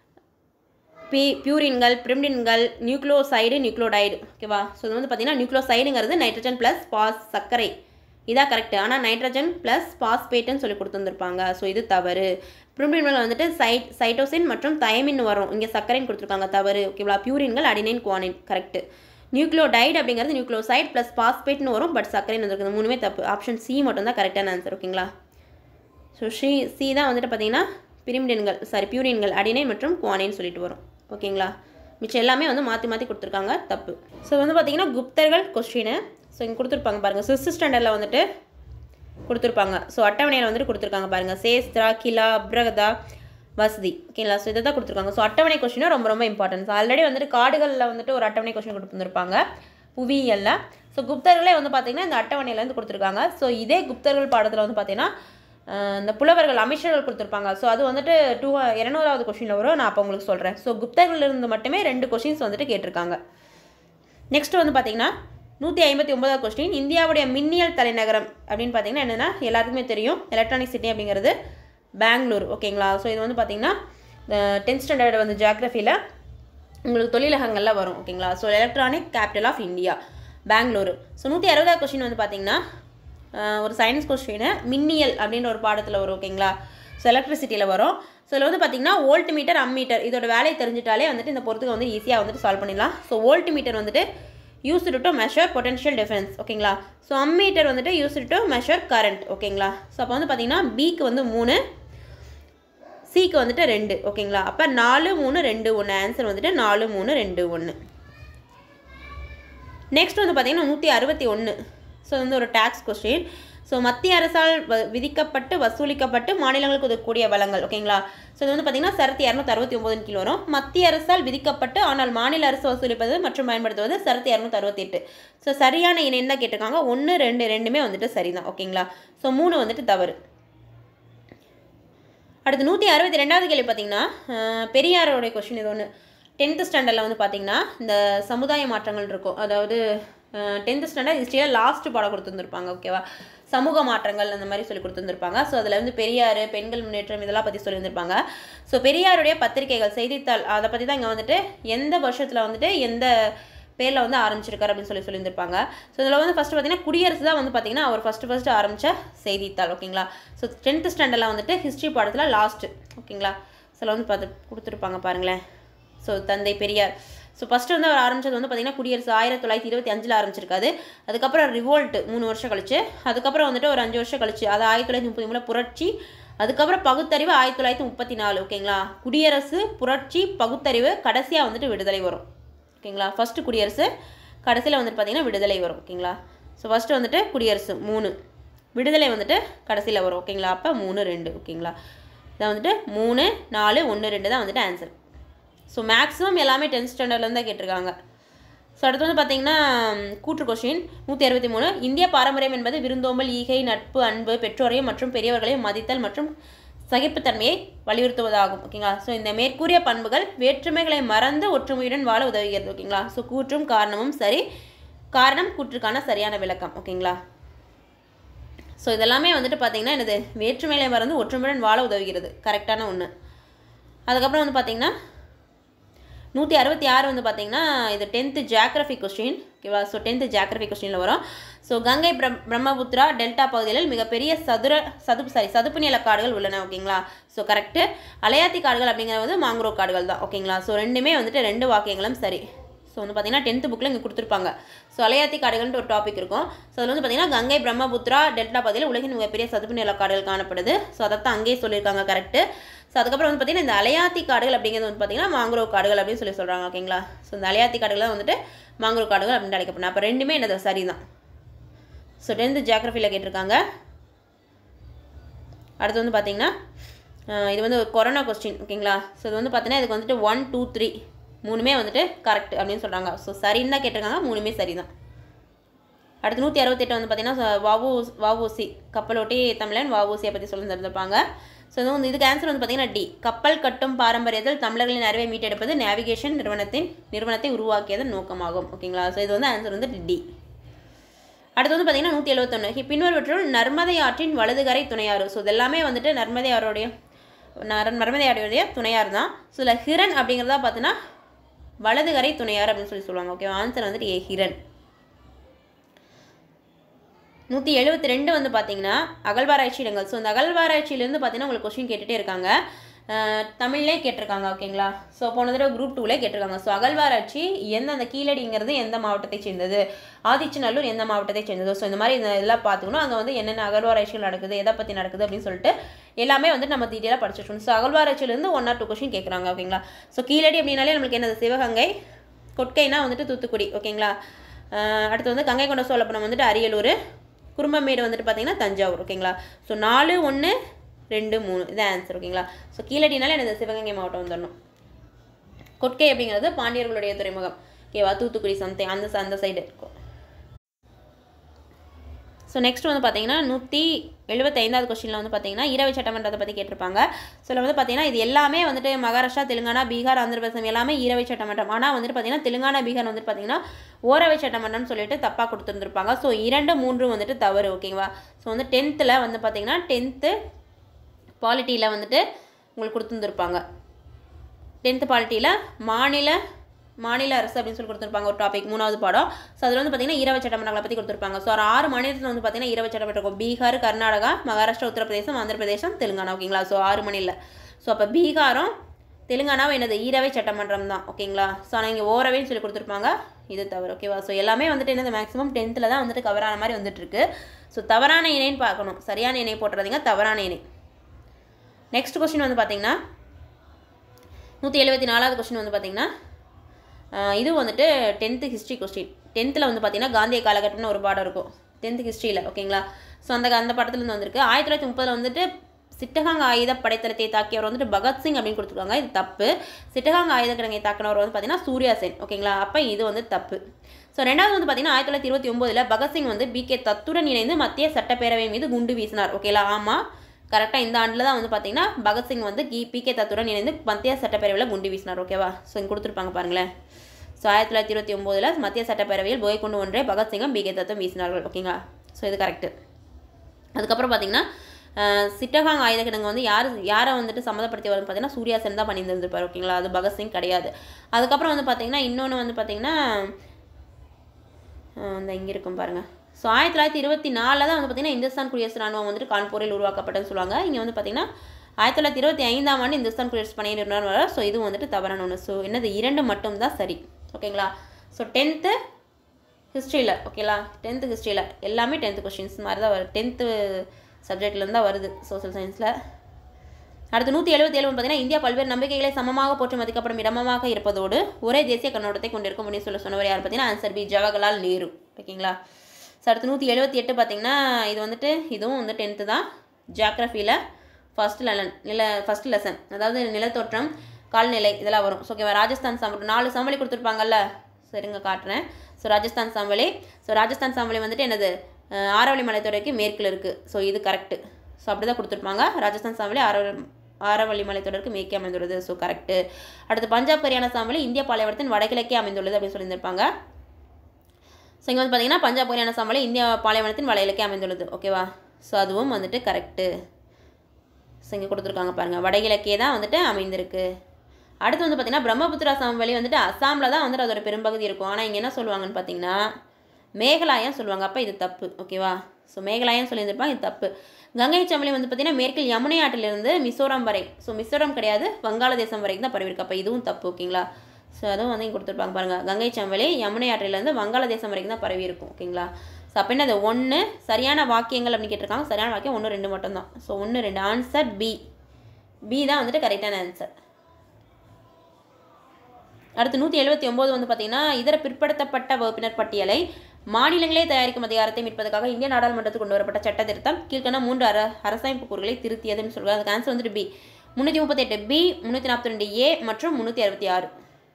பி பியூரின்கள் பிரிம்டின்கள் நியூக்ளோசைடு நியூக்ளோடைடு ஓகேவா ஸோ இது வந்து பார்த்தீங்கன்னா நியூக்ளோசைடுங்கிறது நைட்ரஜன் ப்ளஸ் பாஸ் சர்க்கரை இதான் கரெக்ட் ஆனால் நைட்ரஜன் ப்ளஸ் பாஸ்பேட்டுன்னு சொல்லி கொடுத்துருந்துருப்பாங்க ஸோ இது தவறு பிரிம்டின்கள் வந்துட்டு சைட் சைட்டோசின் மற்றும் தயமின் வரும் இங்கே சர்க்கரைன்னு கொடுத்துருக்காங்க தவறு ஓகேவா பியூரின்கள் அடினைன் குவானின் கரெக்ட் நியூக்ளோடைடு அப்படிங்கிறது நியூக்ளோசைட் ப்ளஸ் பாஸ்பேட்னு வரும் பட் சர்க்கரைன்னு வந்துருக்கு மூணுமே தப்பு ஆப்ஷன் சி மட்டும் தான் கரெக்டான ஆன்சர் ஓகேங்களா ஸோ ஷி சி தான் வந்துட்டு பார்த்தீங்கன்னா பிரிமிடின்கள் சாரி பியூரின்கள் அடினைன் மற்றும் குவானைன்னு சொல்லிட்டு வரும் ஓகேங்களா மிச்சம் எல்லாமே வந்து மாற்றி மாற்றி கொடுத்துருக்காங்க தப்பு ஸோ வந்து பார்த்தீங்கன்னா குப்தர்கள் கொஸ்டின் ஸோ இங்கே கொடுத்துருப்பாங்க பாருங்கள் சிக்ஸ்த் ஸ்டாண்டர்டில் வந்துட்டு கொடுத்துருப்பாங்க ஸோ அட்டவணையில் வந்துட்டு கொடுத்துருக்காங்க பாருங்கள் சேஸ்திரா கிலா அப்ரகதா வசதி ஓகேங்களா ஸோ இதை தான் கொடுத்துருக்காங்க ஸோ அட்டவணை கொஸ்டினும் ரொம்ப ரொம்ப இம்பார்ட்டன்ஸ் ஆல்ரெடி வந்துட்டு காடுகளில் வந்துட்டு ஒரு அட்டவணை கொஸ்டின் கொடுத்துருப்பாங்க புவியியலில் ஸோ குப்தர்களே வந்து பார்த்தீங்கன்னா இந்த அட்டவணையிலேருந்து கொடுத்துருக்காங்க ஸோ இதே குப்தர்கள் பாடத்தில் வந்து பார்த்தீங்கன்னா அஹ், இந்த புலவர்கள் அமைச்சர்கள் கொடுத்துருப்பாங்க ஸோ அது வந்துட்டு டூ இரநூறாவது கொஷினில் வரும் நான் அப்போ உங்களுக்கு சொல்கிறேன் ஸோ குப்தர்களிலிருந்து மட்டுமே ரெண்டு கொஷின்ஸ் வந்துட்டு கேட்டிருக்காங்க நெக்ஸ்ட் வந்து பார்த்தீங்கன்னா நூற்றி ஐம்பத்தி ஒன்பதாவது கொஸ்டின் இந்தியாவுடைய மின்னியல் தலைநகரம் அப்படின்னு பார்த்தீங்கன்னா என்னென்னா எல்லாத்துக்குமே தெரியும் எலக்ட்ரானிக் சிட்டி அப்படிங்கிறது பெங்களூர் ஓகேங்களா ஸோ இது வந்து பார்த்தீங்கன்னா டென்த் ஸ்டாண்டர்ட் வந்து ஜியாகிரஃபியில் உங்களுக்கு தொழிலகங்கள்லாம் வரும் ஓகேங்களா so electronic capital of India Bangalore so நூற்றி அறுபதாவது கொஸ்டின் வந்து பார்த்தீங்கன்னா அஹ், ஒரு சயின்ஸ் கொஸ்டின் மின்னியல் அப்படின்ற ஒரு பாடத்தில் வரும் ஓகேங்களா ஸோ எலக்ட்ரிசிட்டியில் வரும் ஸோ இதில் வந்து பார்த்தீங்கன்னா வோல்ட் மீட்டர் அம்மீட்டர் இதோட வேலையை தெரிஞ்சிட்டாலே வந்துட்டு இந்த பொறுத்துக்கு வந்து ஈஸியாக வந்துட்டு சால்வ் பண்ணிடலாம் ஸோ வோல்ட் மீட்டர் வந்துட்டு used to measure potential difference ஓகேங்களா ஸோ அம்மீட்டர் வந்துட்டு யூஸ்டு டு மெஷர் கரண்ட் ஓகேங்களா ஸோ அப்போ வந்து பார்த்தீங்கன்னா பிக்கு வந்து மூணு சிக்கு வந்துட்டு ரெண்டு ஓகேங்களா அப்போ நாலு மூணு ரெண்டு ஒன்று ஆன்சர் வந்துட்டு நாலு மூணு ரெண்டு ஒன்று நெக்ஸ்ட் வந்து பார்த்தீங்கன்னா நூற்றி அறுபத்தி ஒன்று ஸோ வந்து ஒரு டேக்ஸ் கொஸ்டின் ஸோ மத்திய அரசால் வ- விதிக்கப்பட்டு வசூலிக்கப்பட்டு மாநிலங்களுக்கு ஒதுக்கக்கூடிய வளங்கள் ஓகேங்களா ஸோ இது வந்து பார்த்தீங்கன்னா சரத்து இரநூத்தி அறுபத்தி ஒம்போதுன்னு கீழ் வரும் மத்திய அரசால் விதிக்கப்பட்டு ஆனால் மாநில அரசு வசூலிப்பது மற்றும் பயன்படுத்துவது சரத்து இரநூத்தி அறுபத்தெட்டு ஸோ சரியான இணை என்ன கேட்டிருக்காங்க ஒன்று ரெண்டு ரெண்டுமே வந்துட்டு சரிதான் ஓகேங்களா ஸோ மூணு வந்துட்டு தவறு அடுத்து நூற்றி அறுபத்தி ரெண்டாவது கேள்வி பார்த்தீங்கன்னா அஹ், பெரியாரோடைய கொஷின் இது ஒன்று டென்த்து ஸ்டாண்டர்டில் வந்து பார்த்தீங்கன்னா இந்த சமுதாய மாற்றங்கள் இருக்கும் அதாவது டென்த்து ஸ்டாண்டர்ட் ஹிஸ்ட்ரியில் லாஸ்ட் பாடம் கொடுத்துருந்துருப்பாங்க ஓகேவா சமூக மாற்றங்கள் அந்த மாதிரி சொல்லி கொடுத்துருந்துருப்பாங்க ஸோ அதில் வந்து பெரியார் பெண்கள் முன்னேற்றம் இதெல்லாம் பற்றி சொல்லியிருந்திருப்பாங்க ஸோ பெரியாருடைய பத்திரிகைகள் செய்தித்தாள் அதை பற்றி தான் இங்கே வந்துட்டு எந்த வருஷத்தில் வந்துட்டு எந்த பேரில் வந்து ஆரம்பிச்சிருக்காரு அப்படின்னு சொல்லி சொல்லியிருந்திருப்பாங்க ஸோ இதில் வந்து ஃபஸ்ட்டு பார்த்தீங்கன்னா குடியரசு தான் வந்து பார்த்தீங்கன்னா அவர் ஃபஸ்ட்டு ஃபஸ்ட்டு ஆரம்பித்த செய்தித்தாள் ஓகேங்களா ஸோ டென்த்து ஸ்டாண்டர்டில் வந்துட்டு ஹிஸ்ட்ரி பாடத்தில் லாஸ்ட்டு ஓகேங்களா சில வந்து பார்த்து கொடுத்துருப்பாங்க பாருங்களேன் ஸோ தந்தை பெரியார் ஸோ ஃபஸ்ட்டு வந்து அவர் ஆரம்பிச்சது வந்து பார்த்தீங்கன்னா குடியரசு ஆயிரத்தி தொள்ளாயிரத்தி இருபத்தி அஞ்சில் ஆரம்பிச்சிருக்காது அதுக்கப்புறம் ரிவோல்ட் மூணு வருஷம் கழிச்சு அதுக்கப்புறம் வந்துட்டு ஒரு அஞ்சு வருஷம் கழிச்சு அது ஆயிரத்தி தொள்ளாயிரத்தி முப்பத்தி மூணில் புரட்சி அதுக்கப்புறம் பகுத்தறிவு ஆயிரத்தி தொள்ளாயிரத்தி முப்பத்தி நாலு ஓகேங்களா குடியரசு புரட்சி பகுத்தறிவு கடைசியாக வந்துட்டு விடுதலை வரும் ஓகேங்களா ஃபஸ்ட்டு குடியரசு கடைசியில் வந்துட்டு பார்த்தீங்கன்னா விடுதலை வரும் ஓகேங்களா ஸோ ஃபஸ்ட்டு வந்துட்டு குடியரசு மூணு விடுதலை வந்துட்டு கடைசியில் வரும் ஓகேங்களா அப்போ மூணு ரெண்டு ஓகேங்களா இதை வந்துட்டு மூணு நாலு ஒன்று ரெண்டு தான் வந்துட்டு ஆன்சர் ஸோ மேக்ஸிமம் எல்லாமே டென்த் ஸ்டாண்டர்ட்லேருந்து தான் கேட்டிருக்காங்க ஸோ அடுத்து வந்து பார்த்தீங்கன்னா கூற்று கொஸ்டின் நூற்றி அறுபத்தி மூணு இந்திய பாரம்பரியம் என்பது விருந்தோம்பல் ஈகை நட்பு அன்பு பெற்றோரையும் மற்றும் பெரியவர்களையும் மதித்தல் மற்றும் சகிப்புத்தன்மையை வலியுறுத்துவதாகும் ஓகேங்களா ஸோ இந்த மேற்கூறிய பண்புகள் வேற்றுமைகளை மறந்து ஒற்றுமையுடன் வாழ உதவுகிறது ஓகேங்களா ஸோ கூற்றும் காரணமும் சரி காரணம் கூற்றுக்கான சரியான விளக்கம் ஓகேங்களா ஸோ இதெல்லாமே வந்துட்டு பார்த்தீங்கன்னா எனது வேற்றுமைகளை மறந்து ஒற்றுமையுடன் வாழ உதவுகிறது கரெக்டான ஒன்று அதுக்கப்புறம் வந்து பார்த்தீங்கன்னா நூற்றி அறுபத்தி ஆறு வந்து பார்த்தீங்கன்னா இது டென்த்து ஜியாகிரஃபி கொஸ்டின் ஓகேவா ஸோ டென்த்து ஜியாகிரஃபி கொஸ்டினில் வரும் ஸோ கங்கை பிரம் பிரம்மபுத்திரா டெல்டா பகுதிகளில் மிகப்பெரிய சதுர சதுப்பு சாரி சதுப்பு நில காடுகள் உள்ளன ஓகேங்களா ஸோ கரெக்டு அலையாத்தி காடுகள் அப்படிங்கிறது வந்து மாங்குரோவ் காடுகள் தான் ஓகேங்களா ஸோ ரெண்டுமே வந்துட்டு ரெண்டு வாக்கியங்களும் சரி ஸோ வந்து பார்த்தீங்கன்னா டென்த்து புக்கில் இங்கே கொடுத்துருப்பாங்க ஸோ அலையாத்தி காடுகள்னு ஒரு டாபிக் இருக்கும் ஸோ அதில் வந்து பார்த்தீங்கன்னா கங்கை பிரம்மபுத்திரா டெல்டா பகுதியில் உலகின் மிகப்பெரிய சதுப்பு நில காடுகள் காணப்படுது ஸோ அதைத்தான் அங்கேயே சொல்லியிருக்காங்க கரெக்டு ஸோ அதுக்கப்புறம் வந்து பார்த்தீங்கன்னா இந்த அலையாத்தி காடுகள் அப்படிங்கிறது வந்து பார்த்தீங்கன்னா மாங்குரோவ் காடுகள் அப்படின்னு சொல்லி சொல்கிறாங்க ஓகேங்களா ஸோ இந்த அலையாத்தி காடுகள் தான் வந்துட்டு மாங்குரோவ் காடுகள் அப்படின்னு அழைக்கப்படும் அப்போ ரெண்டுமே என்னது சரிதான் ஸோ டென்த்து ஜியாகிரஃபியில் கேட்டிருக்காங்க அடுத்து வந்து பார்த்தீங்கன்னா அஹ் இது வந்து ஒரு கொரோனா கொஸ்டின் ஓகேங்களா ஸோ இது வந்து பார்த்தீங்கன்னா இதுக்கு வந்துட்டு ஒன் டூ த்ரீ மூணுமே வந்துட்டு கரெக்ட் அப்படின்னு சொல்கிறாங்க ஸோ சரின்னு தான் கேட்டிருக்காங்க மூணுமே சரி தான் அடுத்து நூற்றி அறுபத்தெட்டு வந்து பார்த்தீங்கன்னா வாவு வஉசி கப்பலோட்டி தமிழன் வஉசியை பற்றி சொல்லி தந்திருப்பாங்க ஸோ இது வந்து இதுக்கு ஆன்சர் வந்து பார்த்தீங்கன்னா டி கப்பல் கட்டும் பாரம்பரியத்தில் தமிழர்களின் அறிவை மீட்டெடுப்பது நேவிகேஷன் நிறுவனத்தின் நிறுவனத்தை உருவாக்கியதன் நோக்கமாகும் ஓகேங்களா ஸோ இது வந்து ஆன்சர் வந்து டி அடுத்து வந்து பார்த்தீங்கன்னா நூற்றி எழுபத்தொன்று பின்வருவற்றுள் நர்மதை ஆற்றின் வலதுகரை துணையாறு ஸோ இதெல்லாமே வந்துட்டு நர்மதை ஆறுடைய நர- நர்மதை ஆறுடைய துணையாறு தான் ஸோ இதில் ஹிரன் அப்படிங்கிறதா பார்த்தீங்கன்னா வலதுகரை துணையாறு அப்படின்னு சொல்லி சொல்லுவாங்க ஓகே ஆன்சர் வந்துட்டு ஏ ஹிரன் நூற்றி எழுபத்தி ரெண்டு வந்து பார்த்தீங்கன்னா அகழ்வாராய்ச்சி இடங்கள் ஸோ இந்த அகழ்வாராய்ச்சியிலேருந்து பார்த்தீங்கன்னா உங்களுக்கு கொஸ்டின் கேட்டுகிட்டே இருக்காங்க அஹ் தமிழ்லே கேட்டிருக்காங்க ஓகேங்களா ஸோ போன தடவை குரூப் டூலே கேட்டிருக்காங்க ஸோ அகழ்வாராய்ச்சி எந்த அந்த கீழடிங்கிறது எந்த மாவட்டத்தை சேர்ந்தது ஆதிச்சநல்லூர் எந்த மாவட்டத்தை சேர்ந்தது ஸோ இந்த மாதிரி இந்த இதெல்லாம் பார்த்துக்கணும் அங்கே வந்து என்னென்ன அகழ்வாராய்ச்சிகள் நடக்குது எதை பற்றி நடக்குது அப்படின்னு சொல்லிட்டு எல்லாமே வந்து நம்ம டீட்டெயிலாக படிச்சிட்டோம் ஸோ அகழ்வாராய்ச்சியிலேருந்து ஒன் ஆர் டூ கொஸ்டின் கேட்குறாங்க ஓகேங்களா ஸோ கீழடி அப்படின்னாலே நம்மளுக்கு என்னது சிவகங்கை கொட்கைனா வந்துட்டு தூத்துக்குடி ஓகேங்களா அஹ் அடுத்து வந்து கங்கை கொண்ட சோழபுரம் வந்துட்டு அரியலூர் குறும்பமேடு வந்துட்டு பார்த்தீங்கன்னா தஞ்சாவூர் ஓகேங்களா ஸோ நாலு ஒன்று ரெண்டு மூணு இதான் ஆன்சர் ஓகேங்களா ஸோ கீழடினாலே எனக்கு சிவகங்கை மாவட்டம் வந்துடணும் கொட்கை அப்படிங்கிறது பாண்டியர்களுடைய துறைமுகம் ஓகேவா தூத்துக்குடி சம்திங் அந்த அந்த சைடு இருக்கும் ஸோ நெக்ஸ்ட் வந்து பார்த்தீங்கன்னா நூற்றி எழுபத்தைந்தாவது கொஸ்டினில் வந்து பார்த்தீங்கன்னா ஈரவை சட்டமன்றத்தை பற்றி கேட்டிருப்பாங்க ஸோ இதில் வந்து பார்த்தீங்கன்னா இது எல்லாமே வந்துட்டு மகாராஷ்டிரா தெலுங்கானா பீகார் ஆந்திர பிரதேசம் எல்லாமே ஈரவை சட்டமன்றம் ஆனால் வந்துட்டு பார்த்தீங்கன்னா தெலுங்கானா பீகார் வந்துட்டு பார்த்தீங்கன்னா ஓரவை சட்டமன்றம்னு சொல்லிட்டு தப்பாக கொடுத்துருந்துருப்பாங்க ஸோ இரண்டு மூன்று வந்துட்டு தவறு ஓகேவா ஸோ வந்து டென்த்தில் வந்து பார்த்தீங்கன்னா டென்த்து பாலிட்டியில் வந்துட்டு உங்களுக்கு கொடுத்துருந்துருப்பாங்க டென்த்து பாலிட்டியில் மாநில மாநில அரசு அப்படின்னு சொல்லி கொடுத்துருப்பாங்க ஒரு டாபிக் மூணாவது பாடம் ஸோ அதில் வந்து பார்த்தீங்கன்னா ஈரவ சட்டமன்றங்களை பற்றி கொடுத்துருப்பாங்க ஸோ ஒரு ஆறு மாநிலத்தில் வந்து பார்த்தீங்கன்னா ஈரவ சட்டமன்றம் இருக்கும் பீகார் கர்நாடகா மகாராஷ்டிரா உத்தரப்பிரதேசம் ஆந்திர பிரதேசம் தெலுங்கானா ஓகேங்களா ஸோ ஆறு மாநில ஸோ அப்போ பீகாரும் தெலுங்கானாவும் என்னது ஈரவை சட்டமன்றம் தான் ஓகேங்களா ஸோ ஆனால் இங்கே ஓரவைன்னு சொல்லி கொடுத்துருப்பாங்க இது தவறு ஓகேவா ஸோ எல்லாமே வந்துட்டு என்னது மேக்ஸிமம் டென்த்தில் தான் வந்துட்டு கவரான மாதிரி வந்துட்டு இருக்கு ஸோ தவறான இணைன்னு பார்க்கணும் சரியான இணை போட்டுறதுங்க தவறான இணை நெக்ஸ்ட் கொஸ்டின் வந்து பார்த்தீங்கன்னா நூற்றி எழுபத்தி நாலாவது கொஸ்டின் வந்து பார்த்தீங்கன்னா ஆஹ் இது வந்துட்டு டென்த்து ஹிஸ்ட்ரி கொஸ்டின் டென்த்தில் வந்து பார்த்தீங்கன்னா காந்திய காலகட்டம்னு ஒரு பாடம் இருக்கும் டென்த்து ஹிஸ்ட்ரியில் ஓகேங்களா ஸோ அந்த அந்த படத்துலேருந்து வந்திருக்கு ஆயிரத்தி தொள்ளாயிரத்தி முப்பதில் வந்துட்டு சிட்டகாங்க ஆயுத படைத்தளத்தை தாக்கியவர் வந்துட்டு பகத்சிங் அப்படின்னு கொடுத்துருக்காங்க இது தப்பு சிட்டகாங்க ஆயுத கிடங்கை தாக்கினவர் வந்து பார்த்தீங்கன்னா சூர்யா சென் ஓகேங்களா அப்போ இது வந்து தப்பு ஸோ ரெண்டாவது வந்து பார்த்தீங்கன்னா ஆயிரத்தி தொள்ளாயிரத்தி இருபத்தி ஒம்போதில் பகத்சிங் வந்து பி கே தத்துடன் இணைந்து மத்திய சட்டப்பேரவை மீது குண்டு வீசினார் ஓகேங்களா ஆமாம் கரெக்டாக இந்த ஆண்டில் தான் வந்து பார்த்தீங்கன்னா பகத்சிங் வந்து கி பி கே தத்துடன் இணைந்து மத்திய சட்டப்பேரவையில் குண்டு வீசினார் ஓகேவா ஸோ இங்கே கொடுத்துருப்பாங்க பாருங்களேன் ஸோ ஆயிரத்தி தொள்ளாயிரத்தி இருபத்தி ஒம்போதில் மத்திய சட்டப்பேரவையில் புகைக்குண்டு ஒன்றே பகத்சிங்கும் பி கே தத்துவம் வீசினார்கள் ஓகேங்களா ஸோ இது கரெக்டு அதுக்கப்புறம் பார்த்தீங்கன்னா அஹ், சிட்டகாங் ஆயுத கிடங்கு வந்து யார் யாரை வந்துட்டு சம்மந்தப்படுத்தி வரும் பார்த்தீங்கன்னா சூர்யா சென் தான் பண்ணியிருந்திருப்பார் ஓகேங்களா அது பகத்சிங் கிடையாது அதுக்கப்புறம் வந்து பார்த்தீங்கன்னா இன்னொன்று வந்து பார்த்தீங்கன்னா அஹ், இந்த இங்கே இருக்கும் பாருங்கள் ஸோ ஆயிரத்தி தொள்ளாயிரத்தி இருபத்தி நாலில் தான் வந்து பார்த்தீங்கன்னா இந்துஸ்தான் குடியரசு ராணுவம் வந்துட்டு கான்பூரில் உருவாக்கப்பட்டதுன்னு சொல்லுவாங்க இங்கே வந்து பார்த்தீங்கன்னா ஆயிரத்தி தொள்ளாயிரத்தி இருபத்தி ஐந்தாம் ஆண்டு இந்துஸ்தான் குடியரசு பணியை நிறுவனம் வர ஸோ இது வந்துட்டு தவறான ஒன்று ஸோ என்னது இரண்டு மட்டும் தான் சரி ஓகேங்களா ஸோ டென்த்து ஹிஸ்ட்ரியில் ஓகேங்களா டென்த்து ஹிஸ்ட்ரியில் எல்லாமே டென்த்து கொஷின்ஸ் மாதிரி தான் வருது டென்த்து சப்ஜெக்ட்லேருந்து தான் வருது சோஷியல் சயின்ஸில் அடுத்து நூற்றி எழுபத்தி ஏழு பார்த்தீங்கன்னா இந்தியா பல்வேறு நம்பிக்கைகளை சமமாக போற்றி மதிக்கப்படும் இடமாக இருப்பதோடு ஒரே தேசிய கண்ணோட்டத்தை கொண்டிருக்கும் அப்படின்னு சொல்ல சொன்னவர் யார் பார்த்தீங்கன்னா ஆன்சர் பி ஜவஹர்லால் நேரு ஓகேங்களா ஸோ அடுத்து நூற்றி எழுபத்தி எட்டு பார்த்தீங்கன்னா இது வந்துட்டு இதுவும் வந்து டென்த்து தான் ஜியாகிரஃபியில் ஃபஸ்ட் லெலன் நில ஃபஸ்ட் லெசன் அதாவது நிலத்தோற்றம் கால்நிலை இதெல்லாம் வரும் ஸோ ஓகேவா ராஜஸ்தான் சம்பளி நாலு சம்பளி கொடுத்துருப்பாங்கல்ல சரிங்க காட்டுறேன் ஸோ ராஜஸ்தான் சம்பளி ஸோ ராஜஸ்தான் சம்பளி வந்துட்டு என்னது அஹ், ஆரவள்ளி மலைத்தொடருக்கு மேற்கில் இருக்குது ஸோ இது கரெக்டு ஸோ அப்படி தான் கொடுத்துருப்பாங்க ராஜஸ்தான் சம்பளி ஆரவ ஆரவள்ளி மலைத்தொடருக்கு மேற்கே அமைந்துள்ளது ஸோ கரெக்டு அடுத்து பஞ்சாப் ஹரியானா சம்பளி இந்திய பாலைவனத்தின் வடகிழக்கே அமைந்துள்ளது அப்படின்னு சொல்லியிருந்திருப்பாங்க ஸோ இங்கே வந்து பார்த்தீங்கன்னா பஞ்சாப் ஹரியானா சம்பளி இந்திய பாலைவனத்தின் வடகிழக்கே அமைந்துள்ளது ஓகேவா ஸோ அதுவும் வந்துட்டு கரெக்டு ஸோ இங்கே கொடுத்துருக்காங்க பாருங்கள் வடகிழக்கே தான் வந்துட்டு அமைந்திருக்கு அடுத்து வந்து பார்த்தீங்கன்னா பிரம்மபுத்திரா சமவெளி வந்துட்டு அஸ்ஸாமில் தான் வந்துட்டு அதோட பெரும்பகுதி இருக்கும் ஆனால் இங்கே என்ன சொல்லுவாங்கன்னு பார்த்தீங்கன்னா மேகலாயம் சொல்லுவாங்க அப்போ இது தப்பு ஓகேவா ஸோ மேகலாயம் சொல்லியிருந்திருப்பாங்க இது தப்பு கங்கை சமவெளி வந்து பார்த்தீங்கன்னா மேற்கில் யமுனை ஆற்றிலிருந்து மிசோரம் வரை ஸோ மிசோரம் கிடையாது வங்காளதேசம் வரைக்கும் தான் பரவிருக்கு அப்போ இதுவும் தப்பு ஓகேங்களா ஸோ அதுவும் வந்து இங்கே கொடுத்துருப்பாங்க பாருங்கள் கங்கை சமவெளி யமுனை ஆற்றிலேருந்து வங்காளதேசம் வரைக்கும் தான் பரவி இருக்கும் ஓகேங்களா ஸோ அப்போ என்னது ஒன்று சரியான வாக்கியங்கள் அப்படின்னு கேட்டிருக்காங்க சரியான வாக்கியம் ஒன்று ரெண்டு மட்டும்தான் ஸோ ஒன்று ரெண்டு ஆன்சர் பி பி தான் வந்துட்டு கரெக்டான ஆன்சர் அடுத்து நூற்றி எழுபத்தி ஒம்பது வந்து பார்த்தீங்கன்னா இதர பிற்படுத்தப்பட்ட வகுப்பினர் பட்டியலை மாநிலங்களே தயாரிக்கும் அதிகாரத்தை மீட்பதற்காக இந்திய நாடாளுமன்றத்துக்கு கொண்டு வரப்பட்ட சட்ட திருத்தம் கீழ்கண்ட மூன்று அர அரசமைப்பு கூறுகளை திருத்தியதுன்னு சொல்லுவாங்க அதுக்கு ஆன்சர் வந்துட்டு பி முந்நூற்றி முப்பத்தெட்டு பி முந்நூற்றி நாற்பத்தி ரெண்டு ஏ மற்றும் முந்நூற்றி அறுபத்தி ஆறு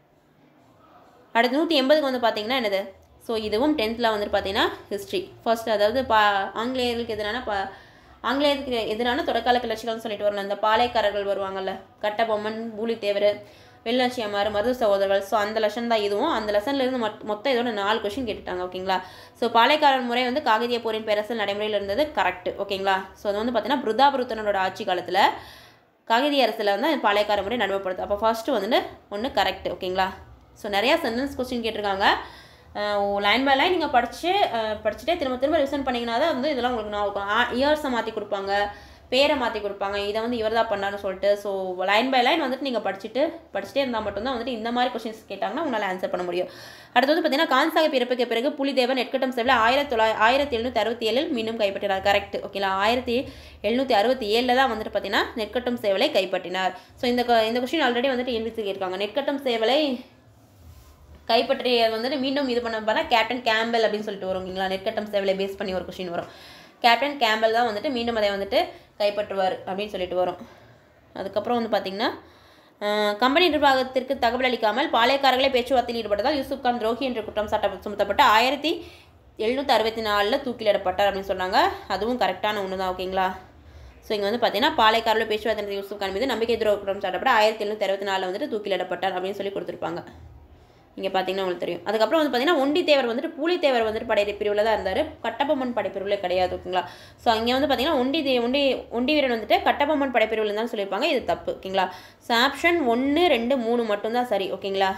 அடுத்து நூற்றி எண்பதுக்கு வந்து பார்த்தீங்கன்னா என்னது ஸோ இதுவும் டென்த்தில் வந்துட்டு பார்த்தீங்கன்னா ஹிஸ்ட்ரி ஃபர்ஸ்ட் அதாவது பா ஆங்கிலேயர்களுக்கு எதிரான பா ஆங்கிலேயருக்கு எதிரான தொடக்கால கிளர்ச்சிகள்னு சொல்லிட்டு வரலாம் இந்த பாளையக்காரர்கள் வருவாங்கல்ல கட்டபொம்மன் பூலித்தேவர் வெள்ளாச்சியம்மார் மருது சகோதரர்கள் ஸோ அந்த லெசன் தான் இதுவும் அந்த லெசன்லேருந்து மொத் மொத்தம் இதோட நாலு கொஷின் கேட்டுட்டாங்க ஓகேங்களா ஸோ பாளையக்காரர் முறை வந்து காகதிய போரின் பேரரசல் நடைமுறையில் இருந்தது கரெக்ட் ஓகேங்களா ஸோ அது வந்து பார்த்தீங்கன்னா பிருதாபுருத்தனோட ஆட்சி காலத்தில் காகதி அரசில் வந்து பாளையக்கார முறை நடைமுறைப்படுத்து அப்போ ஃபர்ஸ்ட்டு வந்துட்டு ஒன்று கரெக்ட் ஓகேங்களா ஸோ நிறையா சென்டென்ஸ் கொஸ்டின் கேட்டிருக்காங்க லைன் பை லைன் நீங்கள் படித்து படிச்சுட்டே திரும்ப திரும்ப ரிவிஷன் பண்ணிங்கன்னா தான் வந்து இதெல்லாம் உங்களுக்கு ஞாபகம் இயர்ஸை மாற்றி கொடுப்பாங்க பேரை மாற்றி கொடுப்பாங்க இதை வந்து இவர் தான் பண்ணாருன்னு சொல்லிட்டு ஸோ லைன் பை லைன் வந்துட்டு நீங்கள் படிச்சுட்டு படிச்சுட்டே இருந்தால் மட்டும்தான் வந்துட்டு இந்த மாதிரி கொஸ்டின்ஸ் கேட்டாங்கன்னா உங்களால் ஆன்சர் பண்ண முடியும் அடுத்து வந்து பார்த்தீங்கன்னா கான்சாக பிறப்புக்கு பிறகு புலிதேவன் நெற்கட்டம் செவ்ல ஆயிரத்தி தொள்ளாய ஆயிரத்தி எழுநூற்றி அறுபத்தி ஏழில் மீண்டும் கைப்பற்றினார் கரெக்ட் ஓகேங்களா ஆயிரத்தி எழுநூற்றி அறுபத்தி ஏழில் தான் வந்துட்டு பார்த்தீங்கன்னா நெற்கட்டும் சேவலை கைப்பற்றினார் ஸோ இந்த கொ- இந்த கொஸ்டின் ஆல்ரெடி வந்துட்டு என்விசி கேட்டிருக்காங்க நெற்கட்டும் சேவலை கைப்பற்றிய வந்துட்டு மீண்டும் இது பண்ண பார்த்தா கேப்டன் கேம்பல் அப்படின்னு சொல்லிட்டு வரும் ஓகேங்களா நெற்கட்டம் சேவலை பேஸ் பண்ணி ஒரு கொஷின் வரும் கேப்டன் கேம்பல் தான் வந்துட்டு மீண்டும் அதை வந்துட்டு கைப்பற்றுவார் அப்படின்னு சொல்லிட்டு வரும் அதுக்கப்புறம் வந்து பார்த்திங்கன்னா கம்பெனி நிர்வாகத்திற்கு தகவல் அளிக்காமல் பாளையக்காரர்களே பேச்சுவார்த்தையில் ஈடுபட்டதால் யூசுப் கான் துரோகி என்ற குற்றம் சாட்ட சுமத்தப்பட்டு ஆயிரத்தி எழுநூற்றி அறுபத்தி நாலில் தூக்கிலிடப்பட்டார் அப்படின்னு சொன்னாங்க அதுவும் கரெக்டான ஒன்று தான் ஓகேங்களா ஸோ இங்கே வந்து பார்த்தீங்கன்னா பாளையக்காரில் பேச்சுவார்த்தை நடத்திய யூசுப் கான் மீது நம்பிக்கை துரோக குற்றம் சாட்டப்பட்ட ஆயிரத்தி எழுநூற்றி அறுபத்தி நாலில் வந்துட்டு தூக்கிலிடப்பட்டார் அப்படின்னு சொல்லி கொடுத்துருப்பாங்க இங்கே பார்த்தீங்கன்னா உங்களுக்கு தெரியும் அதுக்கப்புறம் வந்து பார்த்தீங்கன்னா ஒண்டித்தேவர் வந்துட்டு பூலித்தேவர் வந்துட்டு படை பிரிவில் தான் இருந்தார் கட்டபொம்மன் படைப்பிரிவில் கிடையாது ஓகேங்களா ஸோ அங்கே வந்து பார்த்தீங்கன்னா ஒண்டி தே ஒண்டி ஒண்டி வீரன் வந்துட்டு கட்டபொம்மன் படைப்பிரிவில் இருந்தாலும் சொல்லியிருப்பாங்க இது தப்பு ஓகேங்களா ஸோ ஆப்ஷன் ஒன்று ரெண்டு மூணு மட்டும்தான் சரி ஓகேங்களா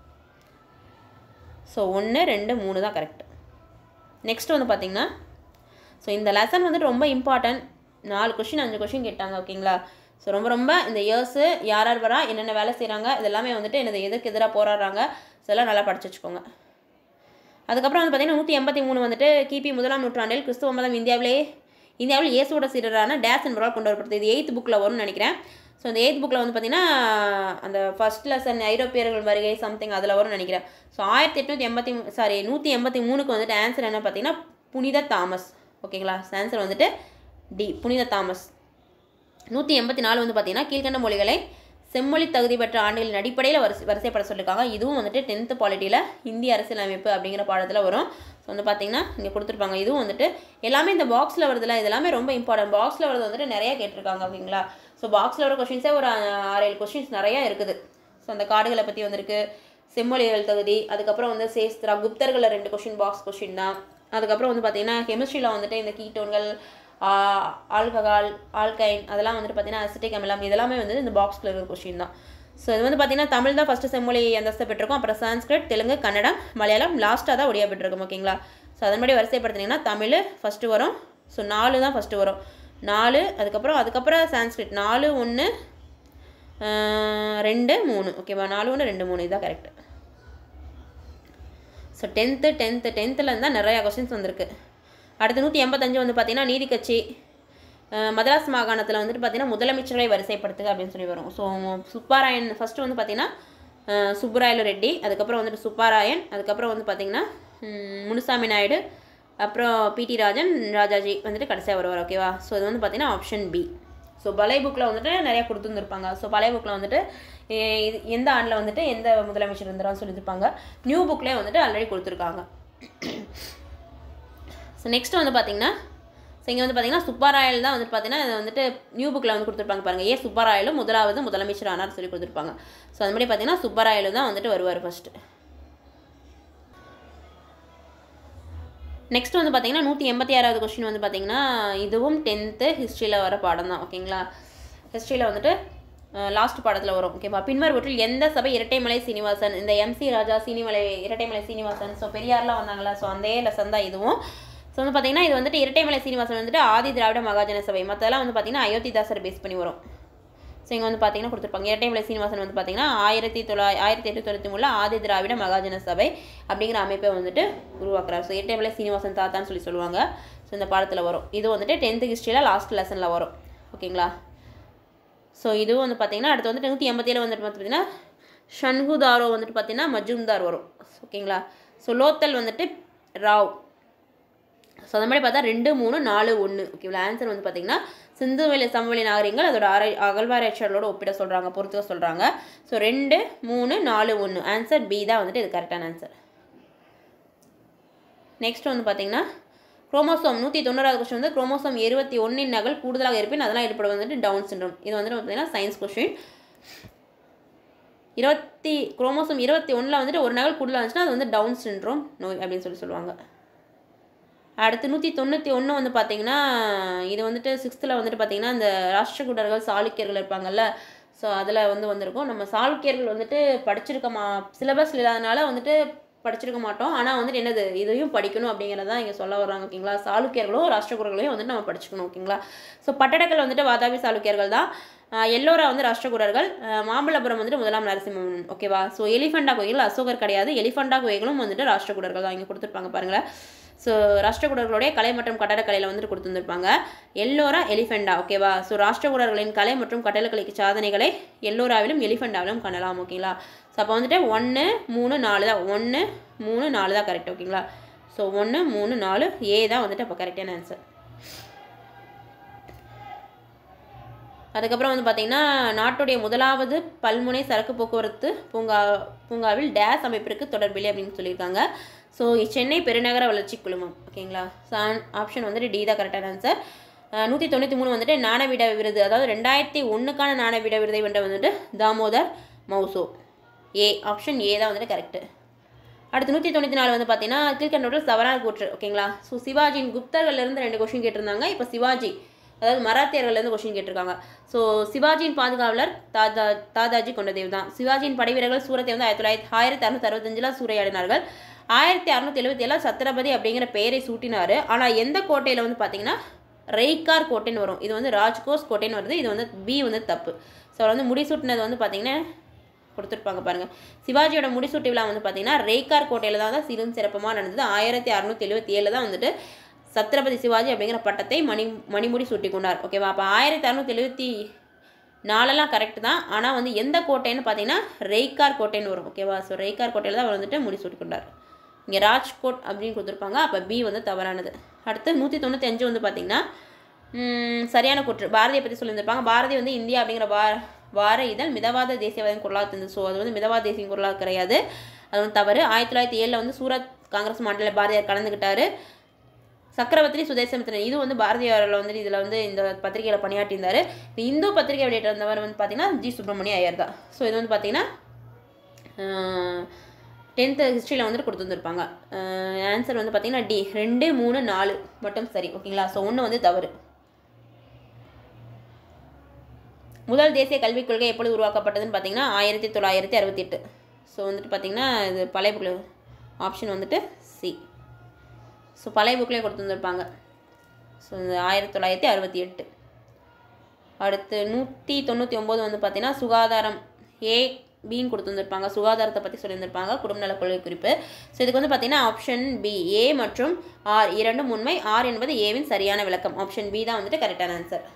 ஸோ ஒன்று ரெண்டு மூணு தான் கரெக்ட் நெக்ஸ்ட் வந்து பார்த்தீங்கன்னா ஸோ இந்த லெசன் வந்துட்டு ரொம்ப இம்பார்ட்டன்ட் நாலு கொஷின் அஞ்சு கொஷின் கேட்டாங்க ஓகேங்களா ஸோ ரொம்ப ரொம்ப இந்த இயர்ஸு யார் யார் வரா என்னென்ன வேலை செய்கிறாங்க இதெல்லாமே வந்துட்டு எனது எதுக்கு எதிராக போராடுறாங்க இதெல்லாம் நல்லா படிச்சு வச்சுக்கோங்க அதுக்கப்புறம் வந்து பார்த்தீங்கன்னா நூற்றி எண்பத்தி மூணு வந்துட்டு கிபி முதலாம் நூற்றாண்டில் கிறிஸ்துவ மதம் இந்தியாவிலே இந்தியாவில் இயேசுவோட சீடரான டேஸ் என்பவரால் கொண்டு வரப்பட்டது இது எயித் புக்கில் வரும்னு நினைக்கிறேன் ஸோ இந்த எயித் புக்கில் வந்து பார்த்தீங்கன்னா அந்த ஃபர்ஸ்ட் லெசன் ஐரோப்பியர்கள் வருகை சம்திங் அதில் வரும்னு நினைக்கிறேன் ஸோ ஆயிரத்தி எட்நூற்றி எண்பத்தி சாரி நூற்றி எண்பத்தி மூணுக்கு வந்துட்டு ஆன்சர் என்ன பார்த்தீங்கன்னா புனித தாமஸ் ஓகேங்களா ஆன்சர் வந்துட்டு டி புனித தாமஸ் நூற்றி எண்பத்தி நாலு வந்து பார்த்தீங்கன்னா கீழ்கண்ட மொழிகளை செம்மொழி தகுதி பெற்ற ஆண்டுகளின் அடிப்படையில் வரிசை வரிசைப்பட சொல்லியிருக்காங்க இதுவும் வந்துட்டு டென்த்து பாலிட்டியில் இந்திய அரசியலமைப்பு அப்படிங்கிற பாடத்தில் வரும் ஸோ வந்து பார்த்தீங்கன்னா இங்கே கொடுத்துருப்பாங்க இதுவும் வந்துட்டு எல்லாமே இந்த பாக்ஸில் வருதுல இது எல்லாமே ரொம்ப இம்பார்ட்டன்ட் பாக்ஸில் வரது வந்துட்டு நிறைய கேட்டிருக்காங்க ஓகேங்களா ஸோ பாக்ஸில் வர கொஷின்ஸே ஒரு அஹ், ஆறு ஏழு கொஷின்ஸ் நிறையா இருக்குது ஸோ அந்த காடுகளை பற்றி வந்திருக்கு செம்மொழிகள் தகுதி அதுக்கப்புறம் வந்து சேஸ்திரா குப்தர்களில் ரெண்டு கொஷின் பாக்ஸ் கொஷின் தான் அதுக்கப்புறம் வந்து பார்த்தீங்கன்னா கெமிஸ்ட்ரியில் வந்துட்டு இந்த கீட்டோன்கள் ஆல்கஹால் ஆல்கைன் அதெல்லாம் வந்துட்டு பார்த்தீங்கன்னா அசிட்டிக் அமிலம் இதெல்லாமே வந்து இந்த பாக்ஸ்குள்ள இருக்கிற கொஷின் தான் ஸோ இது வந்து பார்த்தீங்கன்னா தமிழ் தான் ஃபஸ்ட்டு செம்மொழி அந்தஸ்து பெற்றிருக்கும் அப்புறம் சான்ஸ்கிரிட் தெலுங்கு கன்னடம் மலையாளம் லாஸ்ட்டாக தான் ஒடியா பெற்றிருக்கும் ஓகேங்களா ஸோ அதன்படி வரிசைப்படுத்தினீங்கன்னா தமிழ் ஃபஸ்ட்டு வரும் ஸோ நாலு தான் ஃபஸ்ட்டு வரும் நாலு அதுக்கப்புறம் அதுக்கப்புறம் சான்ஸ்கிரிட் நாலு ஒன்று ரெண்டு மூணு ஓகேவா நாலு ஒன்று ரெண்டு மூணு இதுதான் கரெக்ட் ஸோ டென்த்து டென்த்து டென்த்தில் இருந்தால் நிறையா கொஸ்டின்ஸ் வந்திருக்கு அடுத்து நூற்றி எண்பத்தஞ்சு வந்து பார்த்தீங்கன்னா நீதி கட்சி அஹ், மதராஸ் மாகாணத்தில் வந்துட்டு பார்த்தீங்கன்னா முதலமைச்சர்களை வரிசைப்படுத்துக அப்படின்னு சொல்லி வரும் ஸோ சுப்பாராயன் ஃபஸ்ட்டு வந்து பார்த்தீங்கன்னா அஹ், சுப்புராயலு ரெட்டி அதுக்கப்புறம் வந்துட்டு சுப்பாராயன் அதுக்கப்புறம் வந்து பார்த்தீங்கன்னா ம், முனுசாமி நாயுடு அப்புறம் பிடி ராஜன் ராஜாஜி வந்துட்டு கடைசியாக வருவார் ஓகேவா ஸோ இது வந்து பார்த்தீங்கன்னா ஆப்ஷன் பி ஸோ பழைய புக்கில் வந்துட்டு நிறையா கொடுத்துருந்துருப்பாங்க ஸோ பழைய புக்கில் வந்துட்டு எ- இது எந்த ஆண்டில் வந்துட்டு எந்த முதலமைச்சர் இருந்தாலும் சொல்லியிருப்பாங்க நியூ புக்லேயே வந்துட்டு ஆல்ரெடி கொடுத்துருக்காங்க ஸோ நெக்ஸ்ட் வந்து பார்த்தீங்கன்னா ஸோ இங்கே வந்து பார்த்தீங்கன்னா சுப்பராயல் தான் வந்துட்டு பார்த்தீங்கன்னா இது வந்துட்டு நியூ புக்கில் வந்து கொடுத்துருப்பாங்க பாருங்கள் ஏ சுப்பராயலும் முதலாவது முதலமைச்சர் ஆனார் சொல்லி கொடுத்துருப்பாங்க ஸோ அது மாதிரி பார்த்தீங்கன்னா சுப்பராயலு தான் வந்துட்டு வருவார் ஃபஸ்ட்டு நெக்ஸ்ட் வந்து பார்த்தீங்கன்னா நூற்றி எண்பத்தி ஆறாவது கொஸ்டின் வந்து பார்த்தீங்கன்னா இதுவும் டென்த்து ஹிஸ்ட்ரியில் வர பாடம் தான் ஓகேங்களா ஹிஸ்ட்ரியில் வந்துட்டு லாஸ்ட் பாடத்தில் வரும் ஓகேவா பின்வருவற்றில் எந்த சபை இரட்டைமலை சீனிவாசன் இந்த எம்சி ராஜா சீனிமலை இரட்டைமலை சீனிவாசன் ஸோ பெரியார்லாம் வந்தாங்களா ஸோ அந்த லெசன் தான் இதுவும் ஸோ வந்து பார்த்தீங்கன்னா இது வந்துட்டு இரட்டைமலை சீனிவாசன் வந்துட்டு ஆதி திராவிட மகாஜன சபை மற்றெல்லாம் வந்து பார்த்தீங்கன்னா அயோத்திதாசர் பேஸ் பண்ணி வரும் ஸோ இங்கே வந்து பார்த்தீங்கன்னா கொடுத்துருப்பாங்க இரட்டைமலை சீனிவாசன் வந்து பார்த்தீங்கன்னா ஆயிரத்தி தொள்ளாயிர ஆயிரத்தி எட்டு தொண்ணூற்றி மூணில் ஆதி திராவிட மகாஜன சபை அப்படிங்கிற அமைப்பை வந்துட்டு உருவாக்குறாரு ஸோ இரட்டைமலை சீனிவாசன் தாத்தான்னு சொல்லி சொல்லுவாங்க ஸோ இந்த பாடத்தில் வரும் இது வந்துட்டு டென்த்து ஹிஸ்ட்ரியில் லாஸ்ட் லெசனில் வரும் ஓகேங்களா ஸோ இதுவும் வந்து பார்த்தீங்கன்னா அடுத்து வந்துட்டு நூற்றி எண்பத்தேழு வந்துட்டு பார்த்தீங்கன்னா ஷன்குதாரோ வந்துட்டு பார்த்தீங்கன்னா மஜும்தார் வரும் ஓகேங்களா ஸோ லோத்தல் வந்துட்டு ராவ் ஸோ அந்த மாதிரி பார்த்தா ரெண்டு மூணு நாலு ஒன்று ஓகேங்களா ஆன்சர் வந்து பார்த்தீங்கன்னா சிந்து வெளி சமவெளி நாகரிகங்கள் அதோட ஆரை அகழ்வாராய்ச்சியாளரோட ஒப்பிட சொல்கிறாங்க பொறுத்துக்க சொல்கிறாங்க ஸோ ரெண்டு மூணு நாலு ஒன்று ஆன்சர் பி தான் வந்துட்டு இது கரெக்டான ஆன்சர் நெக்ஸ்ட் வந்து பார்த்தீங்கன்னா குரோமோசோம் நூற்றி தொண்ணூறாவது கொஸ்டின் வந்து குரோமோசோம் இருபத்தி ஒன்றின் நகல் கூடுதலாக இருப்பின் அதெல்லாம் ஏற்படும் வந்துட்டு டவுன் சிண்ட்ரோம் இது வந்துட்டு பார்த்தீங்கன்னா சயின்ஸ் கொஸ்டின் இருபத்தி குரோமோசோம் இருபத்தி ஒன்றில் வந்துட்டு ஒரு நகல் கூடுதலாக இருந்துச்சுன்னா அது வந்து டவுன் சிண்ட்ரோம் நோய் அப்படின்னு சொல்லி சொல்லுவாங்க அடுத்து நூற்றி தொண்ணூற்றி ஒன்று வந்து பார்த்தீங்கன்னா இது வந்துட்டு சிக்ஸ்த்தில் வந்துட்டு பார்த்தீங்கன்னா இந்த ராஷ்டிரகூடர்கள் சாளுக்கியர்கள் இருப்பாங்கல்ல ஸோ அதில் வந்து வந்திருக்கும் நம்ம சாளுக்கியர்கள் வந்துட்டு படிச்சிருக்க மா சிலபஸ் இல்லாதனால வந்துட்டு படிச்சிருக்க மாட்டோம் ஆனால் வந்துட்டு என்னது இதையும் படிக்கணும் அப்படிங்கிறதான் இங்கே சொல்ல வர்றாங்க ஓகேங்களா சாளுக்கியர்களும் ராஷ்டிரகூடர்களையும் வந்துட்டு நம்ம படிச்சுக்கணும் ஓகேங்களா ஸோ பட்டடக்கல் வந்துட்டு வாதாபி சாளுக்கியர்கள் தான் ஆஹ் எல்லோரா வந்து ராஷ்டிரகூடர்கள் ஆஹ் மாமல்லபுரம் வந்துட்டு முதலாம் நரசிம்மன் ஓகேவா ஸோ எலிஃபண்டா கோயில் அசோகர் கிடையாது எலிஃபண்டா கோயிலும் வந்துட்டு ராஷ்டிரகூடர்கள் தான் இங்கே கொடுத்துருப்பாங்க பாருங்களேன் ஸோ ராஷ்டிரகூடர்களுடைய கலை மற்றும் கட்டடக்கலையில் வந்துட்டு கொடுத்துருந்துருப்பாங்க எல்லோரா எலிஃபெண்டா ஓகேவா ஸோ ராஷ்டிரகூடர்களின் கலை மற்றும் கட்டடக்கலைக்கு சாதனைகளை எல்லோராவிலும் எலிஃபெண்டாவிலும் காணலாம் ஓகேங்களா ஸோ அப்போ வந்துட்டு ஒன்று மூணு நாலு தான் ஒன்று மூணு நாலு தான் கரெக்ட் ஓகேங்களா ஸோ ஒன்று மூணு நாலு ஏ தான் வந்துட்டு அப்போ கரெக்டான ஆன்சர் அதுக்கப்புறம் வந்து பார்த்தீங்கன்னா நாட்டுடைய முதலாவது பல்முனை சரக்கு போக்குவரத்து பூங்கா பூங்காவில் டேஸ் அமைப்பிற்கு தொடர்பில்லை அப்படின்னு சொல்லியிருக்காங்க ஸோ சென்னை பெருநகர வளர்ச்சி குழுமம் ஓகேங்களா ஸோ ஆப்ஷன் வந்துட்டு டி தான் கரெக்டான ஆன்சர் நூற்றி தொண்ணூற்றி மூணு வந்துட்டு ஞானபீட விருது அதாவது ரெண்டாயிரத்தி ஒன்றுக்கான ஞானபீட விருதை வென்ற வந்துட்டு தாமோதர் மௌசோ ஏ ஆப்ஷன் ஏ தான் வந்துட்டு கரெக்டு அடுத்து நூற்றி தொண்ணூற்றி நாலு வந்து பார்த்தீங்கன்னா கீழ்கண்டோட சவரான கூற்று ஓகேங்களா ஸோ சிவாஜியின் குப்தர்கள்லேருந்து ரெண்டு கொஷின் கேட்டிருந்தாங்க இப்போ சிவாஜி அதாவது மராத்தியர்கள்லேருந்து கொஷின் கேட்டிருக்காங்க ஸோ சிவாஜியின் பாதுகாவலர் தாதா தாதாஜி கொண்டதேவ் தான் சிவாஜியின் படைவீரர்கள் சூரத்தை வந்து ஆயிரத்தி தொள்ளாயிரத்தி ஆயிரத்தி அறுநூத்தி அறுபத்தஞ்சில் சூறையாடினார்கள் ஆயிரத்தி அறுநூத்தி எழுபத்தி ஏழில் சத்ரபதி அப்படிங்கிற பெயரை சூட்டினார் ஆனால் எந்த கோட்டையில் வந்து பார்த்தீங்கன்னா ரெய்கார் கோட்டைன்னு வரும் இது வந்து ராஜ்கோஸ் கோட்டைன்னு வருது இது வந்து பி வந்து தப்பு ஸோ வந்து முடிசூட்டினது வந்து பார்த்தீங்கன்னா கொடுத்துருப்பாங்க பாருங்கள் சிவாஜியோட முடிசூட்டு விழா வந்து பார்த்தீங்கன்னா ரெய்கார் கோட்டையில் தான் தான் சிறும் சிறப்பமாக நடந்தது ஆயிரத்தி அறுநூத்தி எழுபத்தி ஏழில் தான் வந்துட்டு சத்ரபதி சிவாஜி அப்படிங்கிற பட்டத்தை மணி மணிமுடி சூட்டி கொண்டார் ஓகேவா அப்போ ஆயிரத்தி அறுநூத்தி எழுபத்தி நாலெல்லாம் கரெக்ட் தான் ஆனால் வந்து எந்த கோட்டைன்னு பார்த்தீங்கன்னா ரெய்கார் கோட்டைன்னு வரும் ஓகேவா ஸோ ரெய்கார் கோட்டையில் தான் அவர் வந்துட்டு முடி சூட்டி கொண்டார் இங்கே ராஜ்கோட் அப்படின்னு கொடுத்துருப்பாங்க அப்போ பி வந்து தவறானது அடுத்து நூற்றி தொண்ணூற்றி அஞ்சு வந்து பார்த்தீங்கன்னா ம், சரியான கூற்று பாரதியை பற்றி சொல்லியிருந்திருப்பாங்க பாரதி வந்து இந்தியா அப்படிங்கிற வா வார இதழ் மிதவாத தேசியவாதம் குரலாக இருந்தது ஸோ அது வந்து மிதவாத தேசிய குரலாக கிடையாது அது வந்து தவறு ஆயிரத்தி தொள்ளாயிரத்தி ஏழில் வந்து சூரத் காங்கிரஸ் மாநில பாரதியார் கலந்துக்கிட்டாரு சக்கரவர்த்தி சுதேசமித்திரன் இது வந்து பாரதியாரில் வந்து இதில் வந்து இந்த பத்திரிகையில் பணியாற்றியிருந்தார் இந்த இந்து பத்திரிகை வெளியிட்டு இருந்தவர் வந்து பார்த்தீங்கன்னா ஜி சுப்பிரமணிய ஐயர் தான் ஸோ இது வந்து பார்த்தீங்கன்னா டென்த்து ஹிஸ்ட்ரியில் வந்துட்டு கொடுத்துருந்துருப்பாங்க ஆன்சர் வந்து பார்த்தீங்கன்னா டி ரெண்டு மூணு நாலு மட்டும் சரி ஓகேங்களா ஸோ ஒன்று வந்து தவறு முதல் தேசிய கல்விக் கொள்கை எப்பொழுது உருவாக்கப்பட்டதுன்னு பார்த்தீங்கன்னா ஆயிரத்தி தொள்ளாயிரத்தி அறுபத்தி எட்டு ஸோ வந்துட்டு பார்த்தீங்கன்னா இது பழைய புக்கில் ஆப்ஷன் வந்துட்டு சி ஸோ பழைய புக்லேயே கொடுத்துருந்துருப்பாங்க ஸோ இந்த ஆயிரத்தி தொள்ளாயிரத்தி அறுபத்தி எட்டு அடுத்து நூற்றி தொண்ணூற்றி ஒம்பது வந்து பார்த்தீங்கன்னா சுகாதாரம் ஏ பின்னு கொடுத்துருந்துருப்பாங்க சுகாதாரத்தை பற்றி சொல்லியிருந்திருப்பாங்க குடும்ப நல கொள்கை குறிப்பு ஸோ இதுக்கு வந்து பார்த்தீங்கன்னா ஆப்ஷன் பி ஏ மற்றும் ஆர் இரண்டும் உண்மை ஆர் என்பது ஏவின் சரியான விளக்கம் ஆப்ஷன் பி தான் வந்துட்டு கரெக்டான ஆன்சர்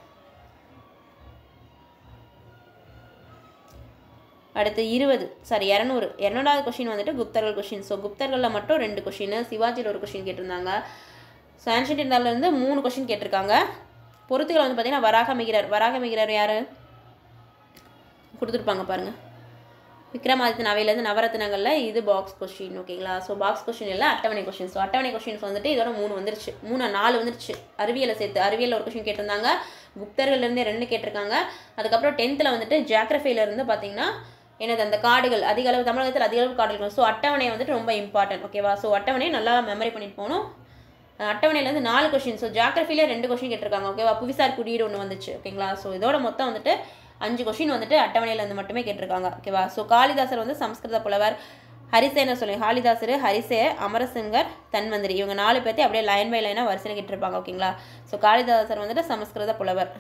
அடுத்து இருபது சாரி இரநூறு இரநூறாவது கொஷின் வந்துட்டு குப்தர்கள் கொஷின் ஸோ குப்தர்களில் மட்டும் ரெண்டு கொஷின் சிவாஜியில் ஒரு கொஷின் கேட்டிருந்தாங்க ஸோ ஆன்ஷியன்ட் இந்தியாவிலேருந்து மூணு கொஷின் கேட்டிருக்காங்க பொறுத்துகள் வந்து பார்த்தீங்கன்னா வராக மிகிறார் வராக மிகிறார் யார் கொடுத்துருப்பாங்க பாருங்கள் விக்ரமாதித்யன் அவையிலேருந்து நவரத்னங்களில் இது பாக்ஸ் கொஷின் ஓகேங்களா ஸோ பாக்ஸ் கொஷின் இல்லை அட்டவணை கொஷின் ஸோ அட்டவணை கொஷின்ஸ் வந்துட்டு இதோட மூணு வந்துருச்சு மூணு நாலு வந்துருச்சு அறிவியலை சேர்த்து அறிவியலில் ஒரு கொஷின் கேட்டிருந்தாங்க குப்தர்கள்லேருந்தே ரெண்டு கேட்டிருக்காங்க அதுக்கப்புறம் டென்த்தில் வந்துட்டு ஜியாகிரஃபியிலேருந்து பார்த்தீங்கன்னா எனது அந்த காடுகள் அதிக அளவு தமிழகத்தில் அதிக அளவு காடுகள் ஸோ அட்டவணை வந்துட்டு ரொம்ப இம்பார்ட்டன்ட் ஓகேவா ஸோ அட்டவணை நல்லா மெமரி பண்ணிட்டு போகணும் அட்டவணையிலேருந்து நாலு கொஷின் ஸோ ஜியாகிரஃபிலே ரெண்டு கொஷின் கேட்டிருக்காங்க ஓகேவா புவிசார் குறியீடு ஒன்று வந்துச்சு ஓகேங்களா ஸோ இதோட மொத்தம் வந்துட்டு அஞ்சு கொஷின் வந்துட்டு அட்டவணையிலேருந்து மட்டுமே கேட்டிருக்காங்க ஓகேவா ஸோ காளிதாசர் வந்து சம்ஸ்கிருத புலவர் ஹரிசேனர் சொல்லி காளிதாசர் ஹரிசே அமரசிங்கர் தன்வந்திரி இவங்க நாலு பேர்த்தையும் அப்படியே லைன் பை லைனாக வரிசையில் கேட்டிருப்பாங்க ஓகேங்களா ஸோ காளிதாசர் வந்துட்டு சமஸ்கிருத புலவர்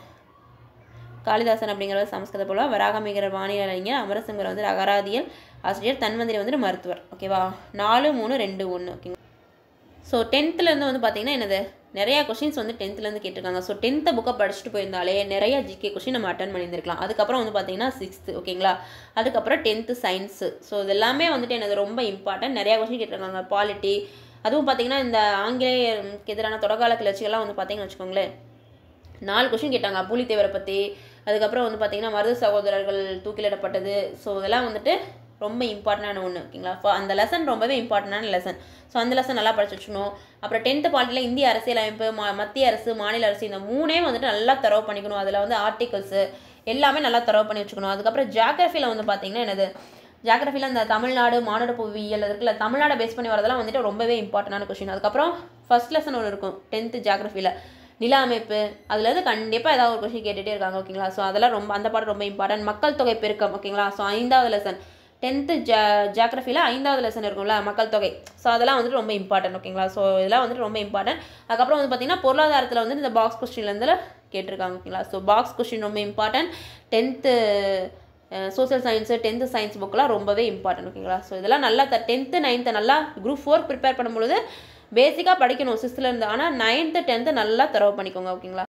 காளிதாசன் அப்படிங்கிறவர் சமஸ்கிருத புலவர் வராகமிகிற வானிலை அறிஞர் அமரசிங்கர் வந்து அகராதியல் ஆசிரியர் தன்வந்திரி வந்துட்டு மருத்துவர் ஓகேவா நாலு மூணு ரெண்டு ஒன்று ஓகேங்களா ஸோ டென்த்துலேருந்து வந்து பார்த்தீங்கன்னா என்னது நிறையா கொஷின்ஸ் வந்து டென்த்துலேருந்து கேட்டிருக்காங்க ஸோ டென்த்தை புக்கை படிச்சுட்டு போயிருந்தாலே நிறைய ஜிகே கொஷின் நம்ம அட்டன் பண்ணியிருந்திருக்கலாம் அதுக்கப்புறம் வந்து பார்த்தீங்கன்னா சிக்ஸ்த்து ஓகேங்களா அதுக்கப்புறம் டென்த்து சயின்ஸு ஸோ இது எல்லாமே வந்துட்டு எனது ரொம்ப இம்பார்ட்டன்ட் நிறையா கொஷின் கேட்டிருக்காங்க பாலிட்டி அதுவும் பார்த்தீங்கன்னா இந்த ஆங்கிலேயருக்கு எதிரான தொடர்கால கிளர்ச்சிகள்லாம் வந்து பார்த்தீங்கன்னு வச்சுக்கோங்களேன் நாலு கொஷின் கேட்டாங்க புலித்தேவரை பற்றி அதுக்கப்புறம் வந்து பார்த்தீங்கன்னா மருது சகோதரர்கள் தூக்கிலிடப்பட்டது ஸோ இதெல்லாம் வந்துட்டு ரொம்ப இம்பார்ட்டண்டான ஒன்று ஓகேங்களா இப்போ அந்த லெசன் ரொம்பவே இம்பார்ட்டண்டான லெசன் ஸோ அந்த லெசன் நல்லா படிச்சு வச்சுக்கணும் அப்புறம் டென்த்து பாலிட்டியில் இந்திய அரசியலமைப்பு மா மத்திய அரசு மாநில அரசு இந்த மூணே வந்துட்டு நல்லா தரவு பண்ணிக்கணும் அதில் வந்து ஆர்டிகல்ஸு எல்லாமே நல்லா தரவு பண்ணி வச்சுக்கணும் அதுக்கப்புறம் ஜியாகிரஃபியில் வந்து பார்த்தீங்கன்னா என்னது ஜியாகிரஃபியில் இந்த தமிழ்நாடு மானுட புவியியல் இருக்குல்ல தமிழ்நாடை பேஸ் பண்ணி வரதெல்லாம் வந்துட்டு ரொம்பவே இம்பார்ட்டண்டான கொஷின் அதுக்கப்புறம் ஃபர்ஸ்ட் லெசன் ஒன்று இருக்கும் டென்த்து ஜியாகிரஃபியில் நில அமைப்பு அதுலேருந்து கண்டிப்பாக ஏதாவது ஒரு கொஷின் கேட்டுகிட்டே இருக்காங்க ஓகேங்களா ஸோ அதெல்லாம் ரொம்ப அந்த பாடம் ரொம்ப இம்பார்ட்டன்ட் மக்கள் தொகை பெருக்கம் ஓகேங்களா ஸோ ஐந்தாவது லெசன் டென்த்து ஜா ஜியாகிரஃபியில் ஐந்தாவது லெசன் இருக்கும்ல மக்கள் தொகை ஸோ அதெல்லாம் வந்துட்டு ரொம்ப இம்பார்ட்டன்ட் ஓகேங்களா ஸோ இதெல்லாம் வந்துட்டு ரொம்ப இம்பார்ட்டன்ட் அதுக்கப்புறம் வந்து பார்த்திங்கன்னா பொருளாதாரத்தில் வந்து இந்த பாக்ஸ் கொஸ்டின்லேருந்து கேட்டிருக்காங்க ஓகேங்களா ஸோ பாக்ஸ் கொஸ்டின் ரொம்ப important tenth social science tenth science புக்கெலாம் ரொம்பவே இம்பார்ட்டன்ட் ஓகேங்களா ஸோ இதெல்லாம் நல்லா த டென்த்து நைன்த்து நல்லா குரூப் ஃபோர் ப்ரிப்பேர் பண்ணும்பொழுது பேசிக்காக படிக்கணும் சிக்ஸ்த்துலேருந்து ஆனால் நைன்த்து டென்த்து நல்லா தரவு பண்ணிக்கோங்க ஓகேங்களா